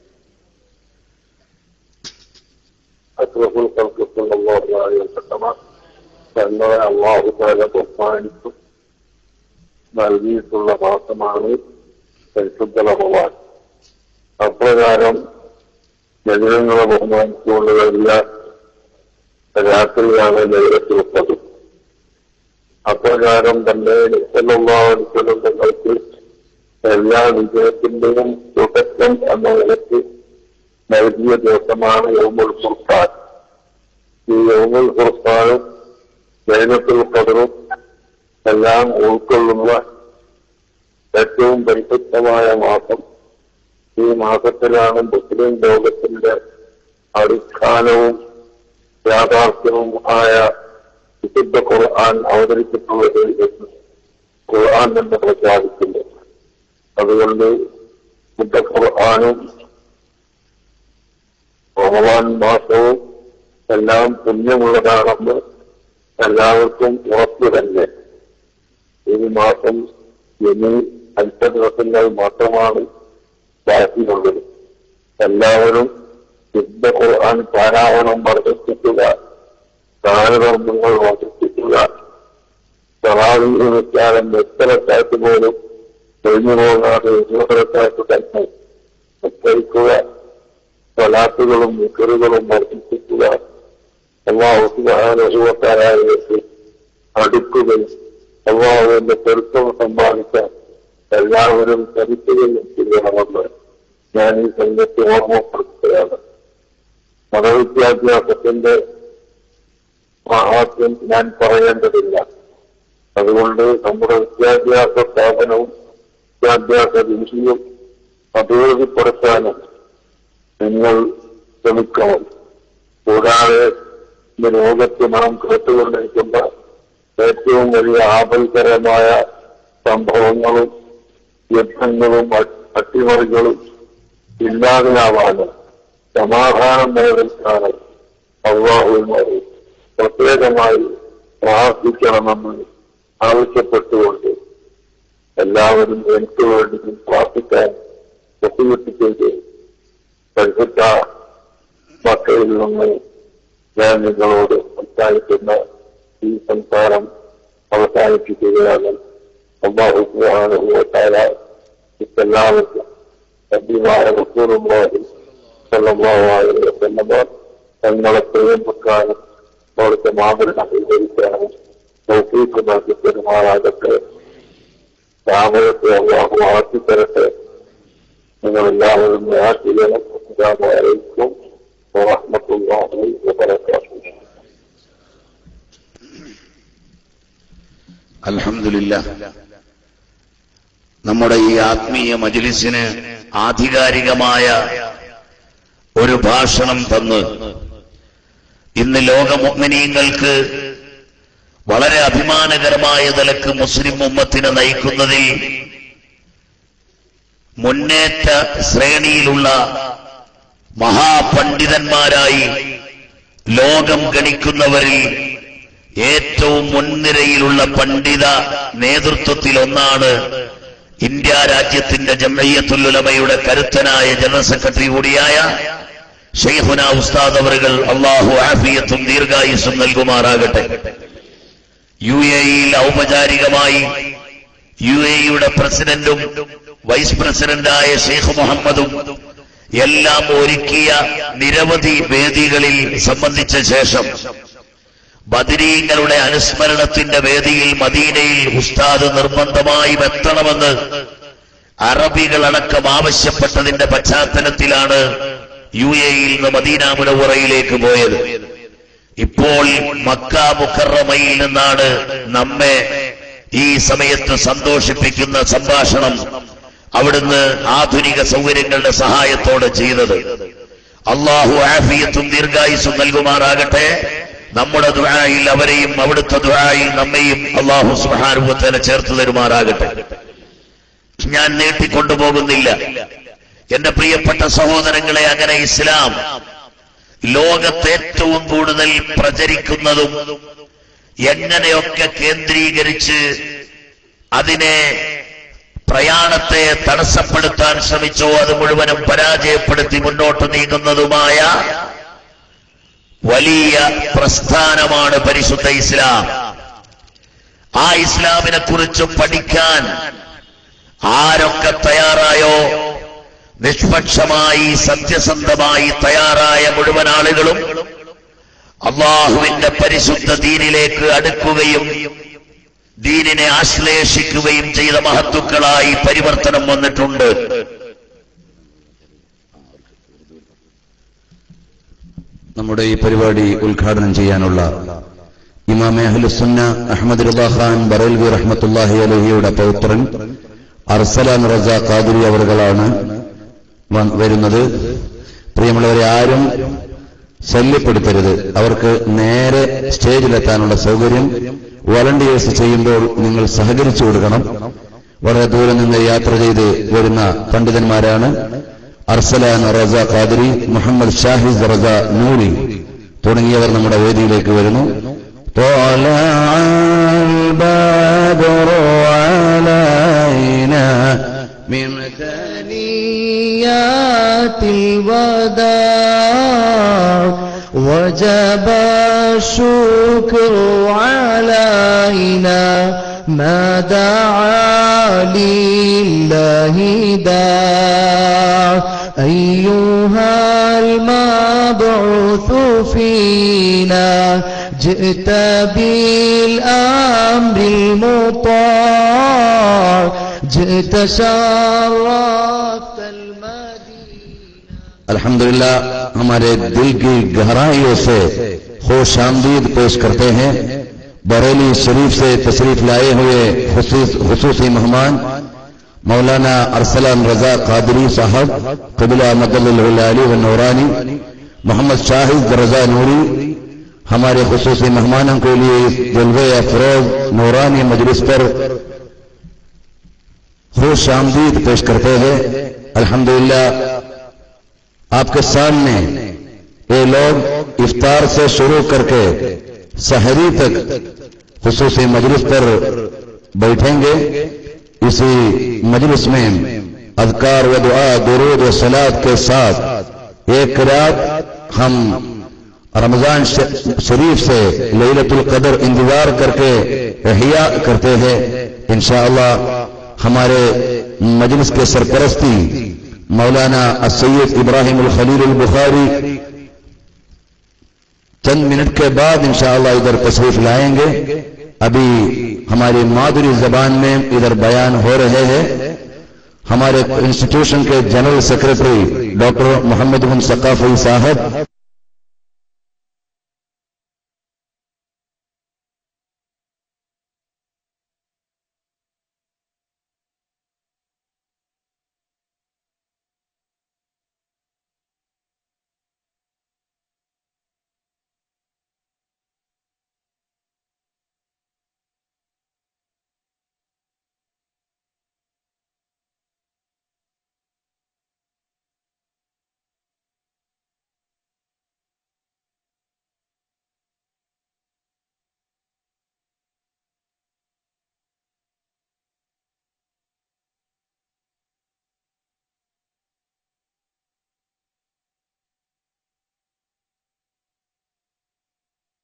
അഷ്റഫുൽ ഖൽഖ് സ്വല്ലല്ലാഹു അലൈഹി വസല്ലം തന്നെ അല്ലാഹു തആല ബഹുമാനിച്ചു നൽകിയിട്ടുള്ള മാസമാണ് പരിശുദ്ധ റമദാൻ അപ്രകാരം ജനങ്ങളെ ബഹുമാനിച്ചുകൊണ്ട് കഴിഞ്ഞ രാത്രിയാണ് ലൈലത്തുള്ളത് അപ്രകാരം തന്നെ നിശ്ചലമാവനുസരണം തങ്ങൾക്ക് എല്ലാ വിജയത്തിന്റെയും തുടക്കം എന്ന നിലയ്ക്ക് നൽകിയ ദിവസമാണ് യൗമുൽ ഫുർഖാൻ ഈ യൗമുൽ ഫുർഖാനും ലൈലത്തുൽ ഖദറും എല്ലാം ഉൾക്കൊള്ളുന്ന ഏറ്റവും പരിശുദ്ധമായ മാസം ഈ മാസത്തിലാണ് മുസ്ലിം ലോകത്തിന്റെ അടിസ്ഥാനവും യാഥാർത്ഥ്യവും ആയ വിശുദ്ധ ഖുർആൻ അവതരിച്ചിട്ടുള്ളത് എന്ന് ഖുർആൻ തന്നെ പ്രഖ്യാപിക്കുന്നു അതുകൊണ്ട് വിശുദ്ധ ഖുർആനും റമദാൻ മാസവും എല്ലാം പുണ്യമുള്ളതാണെന്ന് എല്ലാവർക്കും ഉറപ്പ് തന്നെ ഈ മാസം ഇനി അല്പ ദിവസങ്ങൾ മാത്രമാണ് ബാക്കിയുള്ളത് എല്ലാവരും ശുദ്ധ ഖുർആൻ പാരായണം വർദ്ധിപ്പിക്കുക ദാനധർമ്മങ്ങൾ വർദ്ധിപ്പിക്കുക സഹാബി നിസ്കാരം എത്രക്കാറ്റ് പോലും കഴിഞ്ഞു പോകാതെ ഇരുപതരക്കാറ്റ് തന്നെ നിസ്കരിക്കുക സ്വലാത്തുകളും മിക്കറുകളും വർദ്ധിപ്പിക്കുക അള്ളാഹുസുബാനുഭവക്കാരായവർക്ക് അടുക്കുകയും അള്ളാഹുവിന്റെ പെരുത്തം സമ്പാദിക്കാൻ എല്ലാവരും ചരിക്കുകയും ചെയ്യണമെന്ന് ഞാൻ ഈ സംഘത്തെ ഓർമ്മപ്പെടുത്തുകയാണ് മതവിദ്യാഭ്യാസത്തിന്റെ മഹാത്മ്യം ഞാൻ പറയേണ്ടതില്ല അതുകൊണ്ട് നമ്മുടെ വിദ്യാഭ്യാസ സ്ഥാപനവും വിദ്യാഭ്യാസ രീതിയും അഭിവൃദ്ധിപ്പെടുത്താനും നിങ്ങൾ ശ്രമിക്കണം കൂടാതെ ഈ ലോകത്ത് നാം കേട്ടുകൊണ്ടിരിക്കുന്ന ഏറ്റവും വലിയ ആപൽക്കരമായ സംഭവങ്ങളും യുദ്ധങ്ങളും അ- അട്ടിമറികളും ഇല്ലാതെയാവാനും സമാധാനം നിലനിൽക്കാനും അള്ളാഹുവിനോട് പ്രത്യേകമായി പ്രാർത്ഥിക്കണമെന്ന് ആവശ്യപ്പെട്ടുകൊണ്ട് എല്ലാവരും എനിക്ക് വേണ്ടി പ്രാർത്ഥിക്കാൻ ഒത്തുകിട്ടിച്ചത് പരിശുദ്ധ മക്കയിൽ നിന്ന് ഞാൻ നിങ്ങളോട് സംസാരിക്കുന്ന ഈ സംസാരം അവസാനിപ്പിക്കുകയാണ് അള്ളാഹു സുബ്ഹാനഹുവതആല എല്ലാവർക്കും സഭ്യമായ റസൂലുള്ളാഹി സ്വല്ലല്ലാഹു അലൈഹി വസല്ലം തങ്ങളെ പ്രേമിക്കാനും അവിടുത്തെ മാതൃക സ്വീകരിക്കാനും തൗഫീഖ് നൽകി പെരുമാറാകട്ടെ താമരത്തെ അള്ളാഹു ആക്കി തരട്ടെ നിങ്ങൾ എല്ലാവരും യാത്രയിലും അസ്സലാമു വറഹ്മത്തുള്ളാഹി വബറകാതുഹു അൽഹംദുലില്ല നമ്മുടെ ഈ ആത്മീയ മജ്ലിസിന് ആധികാരികമായ ഒരു ഭാഷണം തന്ന് ഇന്ന് ലോക മുഅ്മിനീങ്ങൾക്ക് വളരെ അഭിമാനകരമായ നിലക്ക് മുസ്ലിം ഉമ്മത്തിനെ നയിക്കുന്നതിൽ മുന്നേറ്റ ശ്രേണിയിലുള്ള മഹാപണ്ഡിതന്മാരായി ലോകം ഗണിക്കുന്നവരിൽ ഏറ്റവും മുൻനിരയിലുള്ള പണ്ഡിത നേതൃത്വത്തിൽ ഒന്നാണ് ഇന്ത്യ രാജ്യത്തിന്റെ ജംഇയ്യത്തുൽ ഉലമയുടെ കരുത്തനായ ജനറൽ സെക്രട്ടറി കൂടിയായ ഷെയ്ഖുന ഉസ്താദ് അവറുകൾ അള്ളാഹു ആഫിയത്തും ദീർഘായുസും നൽകുമാറാകട്ടെ യു എയിൽ ഔപചാരികമായി യു എയുടെ പ്രസിഡന്റും വൈസ് പ്രസിഡന്റായ ഷെയ്ഖ് മുഹമ്മദും എല്ലാം ഒരുക്കിയ നിരവധി വേദികളിൽ സംബന്ധിച്ച ശേഷം ബദരീങ്ങളുടെ അനുസ്മരണത്തിന്റെ വേദിയിൽ മദീനയിൽ ഉസ്താദ് നിർബന്ധമായും എത്തണമെന്ന് അറബികളടക്കം ആവശ്യപ്പെട്ടതിന്റെ പശ്ചാത്തലത്തിലാണ് യു എയിൽ നിന്ന് മദീന മുനവുറയിലേക്ക് പോയത് ഇപ്പോൾ മക്ക മുക്കറമയിൽ നിന്നാണ് നമ്മെ ഈ സമയത്ത് സന്തോഷിപ്പിക്കുന്ന സംഭാഷണം അവിടുന്ന് ആധുനിക സൗകര്യങ്ങളുടെ സഹായത്തോടെ ചെയ്തത് അള്ളാഹു ആഫിയത്തും ദീർഘായുസും നൽകുമാറാകട്ടെ നമ്മുടെ ദുആയിൽ അവരെയും അവിടുത്തെ ദുആയിൽ നമ്മയും അള്ളാഹു സുഹാനുഭവത്തിന് ചേർത്ത് തരുമാറാകട്ടെ ഞാൻ നീട്ടിക്കൊണ്ടുപോകുന്നില്ല എന്റെ പ്രിയപ്പെട്ട സഹോദരങ്ങളെ അങ്ങനെ ഇസ്ലാം ലോകത്ത് ഏറ്റവും കൂടുതൽ പ്രചരിക്കുന്നതും എങ്ങനെയൊക്കെ കേന്ദ്രീകരിച്ച് അതിനെ പ്രയാണത്തെ തടസ്സപ്പെടുത്താൻ ശ്രമിച്ചോ അത് മുഴുവനും പരാജയപ്പെടുത്തി മുന്നോട്ട് നീങ്ങുന്നതുമായ വലിയ പ്രസ്ഥാനമാണ് പരിശുദ്ധ ഇസ്ലാം ആ ഇസ്ലാമിനെ കുറിച്ച് പഠിക്കാൻ ആരൊക്കെ തയ്യാറായോ നിഷ്പക്ഷമായി സത്യസന്ധമായി തയ്യാറായ മുഴുവൻ ആളുകളും അള്ളാഹുവിന്റെ പരിശുദ്ധ ദീനിലേക്ക് അടുക്കുകയും ദീനിനെ ആശ്ലേഷിക്കുകയും ചെയ്ത മഹത്തുക്കളായി പരിവർത്തനം വന്നിട്ടുണ്ട് നമ്മുടെ ഈ പരിപാടി ഉദ്ഘാടനം ചെയ്യാനുള്ള ഇമാമെ അഹ്ലുസുന്ന അഹമ്മദ് റദാ ഖാൻ ബറേൽവി റഹ്മത്തുല്ലാഹി അലഹിയുടെ പൗത്രൻ അർസലാൻ റസ ഖാദിരി അവറുകളാണ് വ- വരുന്നത് പ്രിയമുള്ളവരെ ആരും ശല്യപ്പെടുത്തരുത് അവർക്ക് നേരെ സ്റ്റേജിലെത്താനുള്ള സൗകര്യം വോളണ്ടിയേഴ്സ് ചെയ്യുമ്പോൾ നിങ്ങൾ സഹകരിച്ചു കൊടുക്കണം വളരെ ദൂരെ നിന്ന് യാത്ര ചെയ്ത് വരുന്ന പണ്ഡിതന്മാരാണ് അർസലാൻ റസ ഖാദിരി മുഹമ്മദ് ഷാഹിദ് റസ നൂരി തുടങ്ങിയവർ നമ്മുടെ വേദിയിലേക്ക് വരുന്നു طلع البدر علينا من ثنيات الوداع وجب الشكر علينا ما دعا لله داع أيها المبعوث فينا جئت بالأمر المطاع جئت شرفت المدينة अल्हम्दुलिल्लाह हमारे दिल की गहराइयों से खुश आमदीद पेश करते हैं बरेली शरीफ से तशरीफ लाए हुए खसूसी मेहमान मौलाना अरसलान रजा कादरी साहब कबिला मदली व नौरानी मोहम्मद शाहिद रजा नूरी हमारे खसूसी मेहमानों के लिए इस जलवे अफरोज नौरानी मजलिस पर खुश आमदीद पेश करते हैं अल्हम्दुलिल्लाह आपके सामने ये लोग इफ्तार से शुरू करके सहरी तक खसूसी मजलिस पर बैठेंगे इसी मजलिस में अदकार व दुआ दुरूद व सलाद के साथ एक रात हम रमजान शरीफ से लैलतुल कदर इंतजार करके अहिया करते हैं इंशाअल्लाह हमारे मजलिस के सरपरस्ती मौलाना सैयद इब्राहिम उल खलील उल बुखारी चंद मिनट के बाद इंशाअल्लाह इधर तशरीफ लाएंगे अभी हमारी मादुरी जबान में इधर बयान हो रहे हैं हमारे इंस्टीट्यूशन के general secretary doctor Mohammed bin Saqafi sahab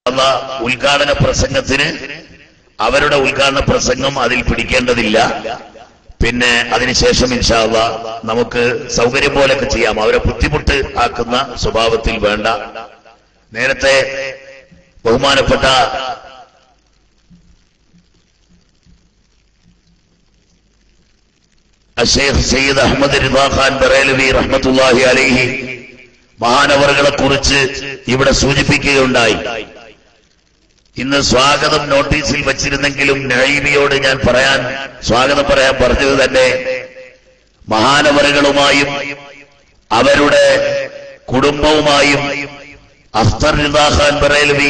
Allah ഉദ്ഘാടന പ്രസംഗത്തിന് അവരുടെ ഉദ്ഘാടന പ്രസംഗം അതിൽ പിടിക്കേണ്ടതില്ല പിന്നെ അതിനുശേഷം ഇൻഷാല്ല നമുക്ക് സൗകര്യം പോലൊക്കെ ചെയ്യാം അവരെ ബുദ്ധിമുട്ട് ആക്കുന്ന സ്വഭാവത്തിൽ വേണ്ട നേരത്തെ ബഹുമാനപ്പെട്ട അഷേഖ് സയ്യിദ് അഹമ്മദ് റിദാ ഖാൻ ബറേലവി റഹ്മത്തുല്ലാഹി അലൈഹി മഹാനവറുകളെ കുറിച്ച് ഇവിടെ സൂചിപ്പിക്കുകയുണ്ടായി ഇന്ന് സ്വാഗതം നോട്ടീസിൽ വച്ചിരുന്നെങ്കിലും നൈമിയോട് ഞാൻ പറയാൻ സ്വാഗതം പറയാൻ പറഞ്ഞത് തന്നെ മഹാനവറുകളുമായും അവരുടെ കുടുംബവുമായും അഖ്തർ റിദാ ഖാൻ ബറേലവി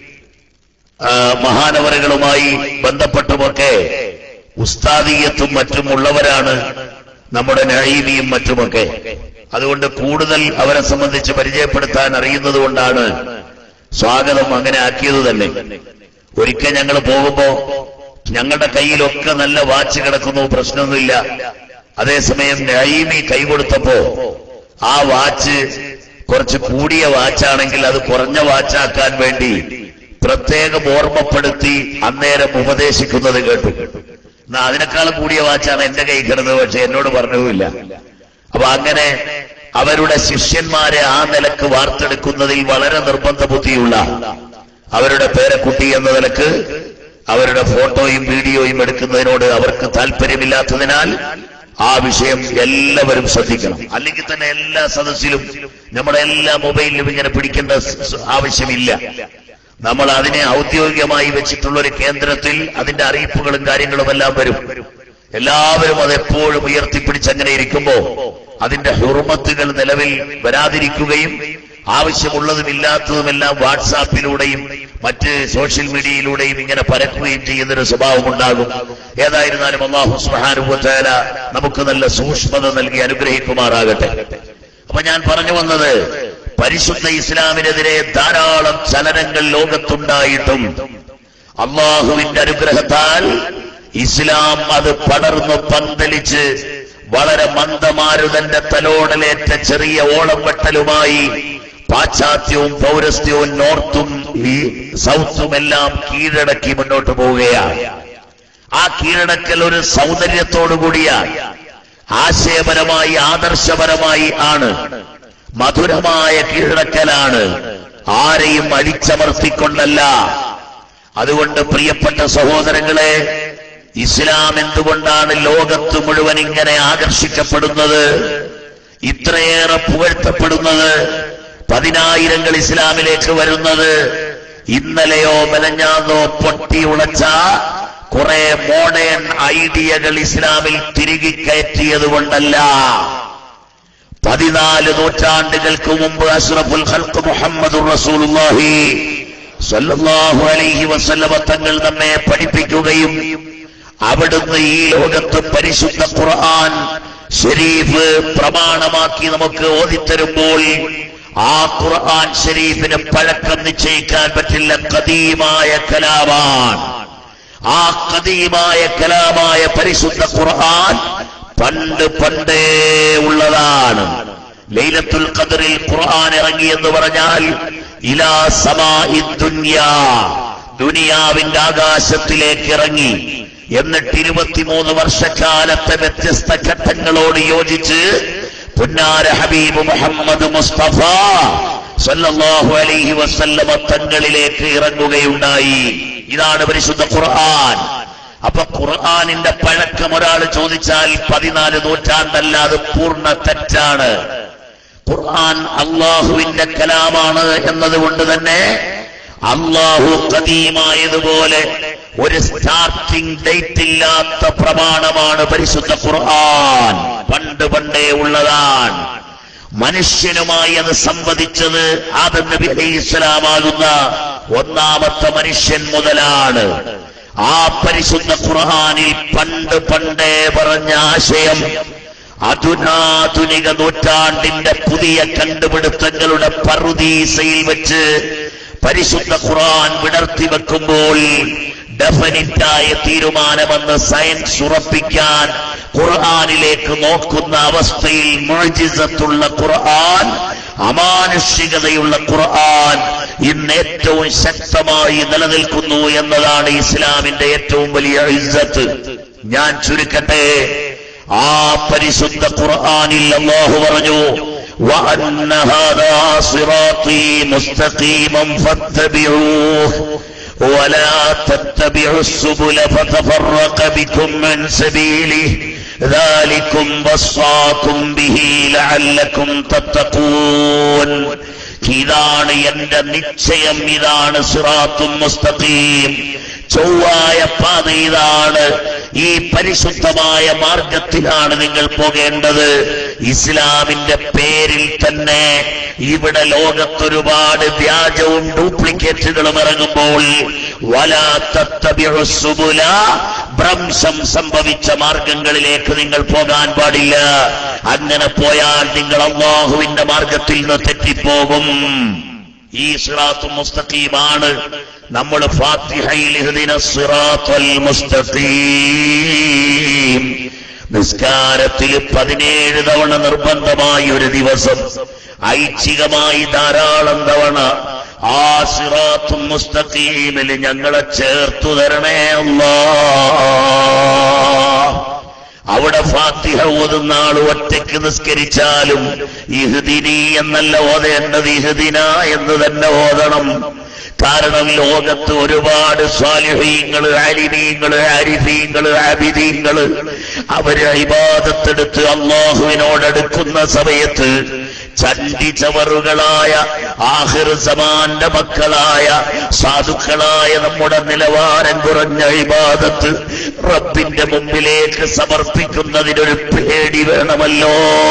ആ, മഹാനവറുകളുമായി ബന്ധപ്പെട്ടുമൊക്കെ ഉസ്താദീയത്തും മറ്റും ഉള്ളവരാണ് നമ്മുടെ നഴീമിയും മറ്റുമൊക്കെ അതുകൊണ്ട് കൂടുതൽ അവരെ സംബന്ധിച്ച് പരിചയപ്പെടുത്താൻ അറിയുന്നത് കൊണ്ടാണ് സ്വാഗതം അങ്ങനെ ആക്കിയത് തന്നെ ഒരിക്കൽ ഞങ്ങൾ പോകുമ്പോ ഞങ്ങളുടെ കയ്യിലൊക്കെ നല്ല വാച്ച് കിടക്കുന്നു പ്രശ്നമൊന്നുമില്ല അതേസമയം നഴീമി കൈ കൊടുത്തപ്പോ ആ വാച്ച് കുറച്ച് കൂടിയ വാച്ചാണെങ്കിൽ അത് കുറഞ്ഞ വാച്ചാക്കാൻ വേണ്ടി പ്രത്യേകം ഓർമ്മപ്പെടുത്തി അന്നേരം ഉപദേശിക്കുന്നത് കേട്ടു എന്നാ അതിനേക്കാളും കൂടിയ വാച്ചാണ് എന്റെ കൈ കിടന്നത് പക്ഷെ എന്നോട് പറഞ്ഞതുമില്ല അപ്പൊ അങ്ങനെ അവരുടെ ശിഷ്യന്മാരെ ആ നിലക്ക് വാർത്തെടുക്കുന്നതിൽ വളരെ നിർബന്ധ ബുദ്ധിയുള്ള അവരുടെ പേരക്കുട്ടി എന്ന നിലക്ക് അവരുടെ ഫോട്ടോയും വീഡിയോയും എടുക്കുന്നതിനോട് അവർക്ക് താല്പര്യമില്ലാത്തതിനാൽ ആ വിഷയം എല്ലാവരും ശ്രദ്ധിക്കണം അല്ലെങ്കിൽ തന്നെ എല്ലാ സദസ്സിലും നമ്മുടെ എല്ലാ മൊബൈലിലും ഇങ്ങനെ പിടിക്കേണ്ട സ- സ- ആവശ്യമില്ല നമ്മൾ അതിനെ ഔദ്യോഗികമായി വെച്ചിട്ടുള്ള ഒരു കേന്ദ്രത്തിൽ അതിന്റെ അറിയിപ്പുകളും കാര്യങ്ങളും എല്ലാം വരും എല്ലാവരും അത് എപ്പോഴും ഉയർത്തിപ്പിടിച്ച് അങ്ങനെ ഇരിക്കുമ്പോ അതിന്റെ ഹുർമത്തുകൾ നിലവിൽ വരാതിരിക്കുകയും ആവശ്യമുള്ളതും ഇല്ലാത്തതുമെല്ലാം വാട്സാപ്പിലൂടെയും മറ്റ് സോഷ്യൽ മീഡിയയിലൂടെയും ഇങ്ങനെ പരക്കുകയും ചെയ്യുന്നൊരു സ്വഭാവം ഉണ്ടാകും ഏതായിരുന്നാലും അള്ളാഹു സുഹാനുഭവത്തേല നമുക്ക് നല്ല സൂക്ഷ്മത നൽകി അനുഗ്രഹിക്കുമാറാകട്ടെ അപ്പൊ ഞാൻ പറഞ്ഞു വന്നത് പരിശുദ്ധ ഇസ്ലാമിനെതിരെ ധാരാളം ചലനങ്ങൾ ലോകത്തുണ്ടായിട്ടും അള്ളാഹുവിന്റെ അനുഗ്രഹത്താൽ ഇസ്ലാം അത് പടർന്നു പന്തലിച്ച് വളരെ മന്ദമാരുതന്റെ തലോടലേറ്റ ചെറിയ ഓളം വെട്ടലുമായി പാശ്ചാത്യവും പൗരസ്ത്യവും നോർത്തും ഈ സൗത്തും എല്ലാം കീഴടക്കി മുന്നോട്ട് പോവുകയാണ് ആ കീഴടക്കൽ ഒരു സൗന്ദര്യത്തോടു കൂടിയാണ് ആശയപരമായി ആദർശപരമായി ആണ് മധുരമായ കീഴടക്കലാണ് ആരെയും അടിച്ചമർത്തിക്കൊണ്ടല്ല അതുകൊണ്ട് പ്രിയപ്പെട്ട സഹോദരങ്ങളെ ഇസ്ലാം എന്തുകൊണ്ടാണ് ലോകത്ത് മുഴുവൻ ഇങ്ങനെ ആകർഷിക്കപ്പെടുന്നത് ഇത്രയേറെ പുകഴ്ത്തപ്പെടുന്നത് പതിനായിരങ്ങൾ ഇസ്ലാമിലേക്ക് വരുന്നത് ഇന്നലെയോ മെലഞ്ഞാന്നോ പൊട്ടി ഉളച്ച കുറെ മോഡേൺ ഐഡിയകൾ ഇസ്ലാമിൽ തിരികെ കയറ്റിയത് കൊണ്ടല്ല പതിനാല് നൂറ്റാണ്ടുകൾക്ക് മുമ്പ് അഷ്റഫുൽ ഖൽഖ് മുഹമ്മദ് റസൂലുള്ളാഹി സല്ലല്ലാഹു അലൈഹി വസല്ലമ തങ്ങൾ നമ്മെ പഠിപ്പിക്കുകയും അവിടുന്ന് ഈ ലോകത്ത് പരിശുദ്ധ ഖുർആൻ ഷരീഫ് പ്രമാണമാക്കി നമുക്ക് ഓതിത്തരുമ്പോൾ ആ ഖുർആൻ ഷരീഫിന് പഴക്കം നിശ്ചയിക്കാൻ പറ്റില്ല കദീമായ കലാമാണ് ആ കദീമായ കലാമായ പരിശുദ്ധ ഖുർആൻ പണ്ട് പണ്ടേ ഉള്ളതാണ് ലൈലത്തുൽ ഖദറിൽ ഖുർആൻ ഇറങ്ങി എന്ന് പറഞ്ഞാൽ ഇലാ സമാഇ ദുനിയാ ദുനിയാവിന്റെ ആകാശത്തിലേക്ക് ഇറങ്ങി എന്നിട്ട് ഇരുപത്തിമൂന്ന് വർഷക്കാലത്തെ വ്യത്യസ്ത ഘട്ടങ്ങളോട് യോജിച്ച് പുന്നാര ഹബീബ് മുഹമ്മദ് മുസ്തഫ സല്ലല്ലാഹു അലൈഹി വസല്ലമ തങ്ങളിലേക്ക് ഇറങ്ങുകയുണ്ടായി ഇതാണ് പരിശുദ്ധ ഖുർആൻ അപ്പൊ ഖുർആനിന്റെ പഴക്കം ഒരാൾ ചോദിച്ചാൽ പതിനാല് നൂറ്റാണ്ടല്ല അത് പൂർണ്ണ തെറ്റാണ് ഖുർആൻ അള്ളാഹുവിന്റെ കലാമാണ് എന്നതുകൊണ്ട് തന്നെ അള്ളാഹു കദീമായതുപോലെ ഒരു സ്റ്റാർട്ടിംഗ് ഡേറ്റ് ഇല്ലാത്ത പ്രമാണമാണ് പരിശുദ്ധ ഖുർആൻ പണ്ട് പണ്ടേ ഉള്ളതാണ് മനുഷ്യനുമായി അത് സംവദിച്ചത് ആദം നബി അലൈഹി ഇസ്ലാമാകുന്ന ഒന്നാമത്തെ മനുഷ്യൻ മുതലാണ് ആ പരിശുദ്ധ ഖുർആനിൽ പണ്ട് പണ്ടേ പറഞ്ഞ ആശയം അധുനാധുനിക നൂറ്റാണ്ടിന്റെ പുതിയ കണ്ടുപിടുത്തങ്ങളുടെ പറുദീസയിൽ വെച്ച് പരിശുദ്ധ ഖുർആൻ വിടർത്തി വെക്കുമ്പോൾ ഡെഫിനിറ്റായ തീരുമാനമെന്ന് സയൻസ് ഉറപ്പിക്കാൻ ഖുർആനിലേക്ക് നോക്കുന്ന അവസ്ഥയിൽ മുഴജിസത്തുള്ള ഖുർആൻ അമാനുഷികതയുള്ള ഖുർആൻ ഇന്ന് ഏറ്റവും ശക്തമായി നിലനിൽക്കുന്നു എന്നതാണ് ഇസ്ലാമിന്റെ ഏറ്റവും വലിയ ഇസ്സത്ത് ഞാൻ ചുരുക്കട്ടെ ആ പരിശുദ്ധ ഖുർആനിൽ അല്ലാഹു പറഞ്ഞു وأن هذا صراطي مستقيما فاتبعوه ولا تتبعوا السبل فتفرق بكم عن سبيله ذلكم وصاكم به لعلكم تتقون ഇതാണ് എന്റെ നിശ്ചയം ഇതാണ് സിറാത്തും മുസ്തഖീം ചൊവ്വായ പാത ഇതാണ് ഈ പരിശുദ്ധമായ മാർഗത്തിലാണ് നിങ്ങൾ പോകേണ്ടത് ഇസ്ലാമിന്റെ പേരിൽ തന്നെ ഇവിടെ ലോകത്തൊരുപാട് വ്യാജവും ഡ്യൂപ്ലിക്കേറ്റുകളും ഇറങ്ങുമ്പോൾ വലാത്തബിഴുസുബുല ഭ്രംശം സംഭവിച്ച മാർഗങ്ങളിലേക്ക് നിങ്ങൾ പോകാൻ പാടില്ല അങ്ങനെ പോയാൽ നിങ്ങൾ അള്ളാഹുവിന്റെ മാർഗത്തിൽ നിന്ന് തെറ്റിപ്പോകും ഈ സിറാത്തും മുസ്തഖീമാണ് നമ്മൾ ഫാത്തിഹയിൽ ഇഹ്ദിന സിറാത്തുൽ മുസ്തഖീം നിസ്കാരത്തിൽ പതിനേഴ് തവണ നിർബന്ധമായി ഒരു ദിവസം ഐച്ഛികമായി ധാരാളം തവണ ആ സിറാത്തും മുസ്തഖീമിൽ ഞങ്ങളെ ചേർത്തു തരണേ അല്ലാ അവിടെ ഫാത്തിഹ ഓതുന്ന ആൾ ഒറ്റയ്ക്ക് നിസ്കരിച്ചാലും ഇഹ്ദിനി എന്നല്ല ഓതേണ്ടത് ഇഹ്ദിന എന്ന് തന്നെ ഓതണം കാരണം ലോകത്ത് ഒരുപാട് സ്വാലിഹീങ്ങള് അലിമീങ്ങള് അരിഫീങ്ങള് ആബിദീങ്ങള് അവര് ഇബാദത്തെടുത്ത് അള്ളാഹുവിനോടടുക്കുന്ന സമയത്ത് ചണ്ടി ചവറുകളായ ആഹിർ സമാന്റെ മക്കളായ സാധുക്കളായ നമ്മുടെ നിലവാരം കുറഞ്ഞ ഇബാദത്ത് റബ്ബിന്റെ മുമ്പിലേക്ക് സമർപ്പിക്കുന്നതിനൊരു പേടി വേണമല്ലോ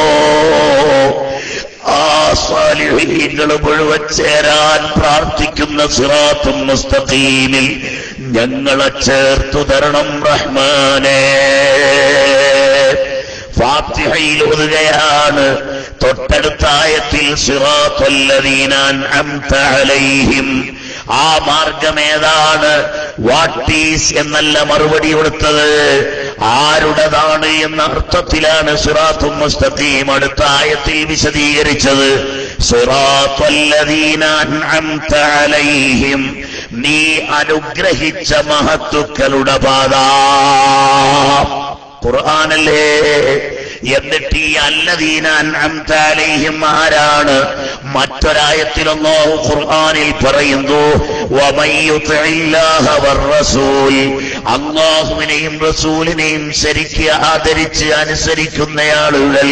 ആ സ്വാലിഹീങ്ങൾ മുഴുവൻ ചേരാൻ പ്രാർത്ഥിക്കുന്ന സിറാത്തും മുസ്തഖീമിൽ ഞങ്ങളെ ചേർത്തു തരണം റഹ്മാനേ ഫാത്തിഹയിൽ ഒതുകയാണ് തൊട്ടടുത്ത ആയത്തിൽ സിറാത്തുല്ലദീനാൻ അംത അലൈഹിം ആ മാർഗം ഏതാണ് വാട്ടീസ് എന്നല്ല മറുപടി കൊടുത്തത് ആരുടേതാണ് എന്ന അർത്ഥത്തിലാണ് സിറാത്തും മുസ്തഖീം അടുത്ത ആയത്തിൽ വിശദീകരിച്ചത് സിറാത്തുല്ലദീനാൻ അംത അലൈഹിം നീ അനുഗ്രഹിച്ച മഹത്തുക്കളുടെ പാത ഖുർആാനല്ലേ എന്നിട്ട് ഈ അല്ലദീനാൻ അംതാലേഹിം ആരാണ് മറ്റൊരായത്തിലൊന്നോ ഖുർആാനിൽ പറയുന്നു അള്ളാഹുവിനെയും റസൂലിനെയും ശരിക്ക് ആദരിച്ച് അനുസരിക്കുന്ന ആളുകൾ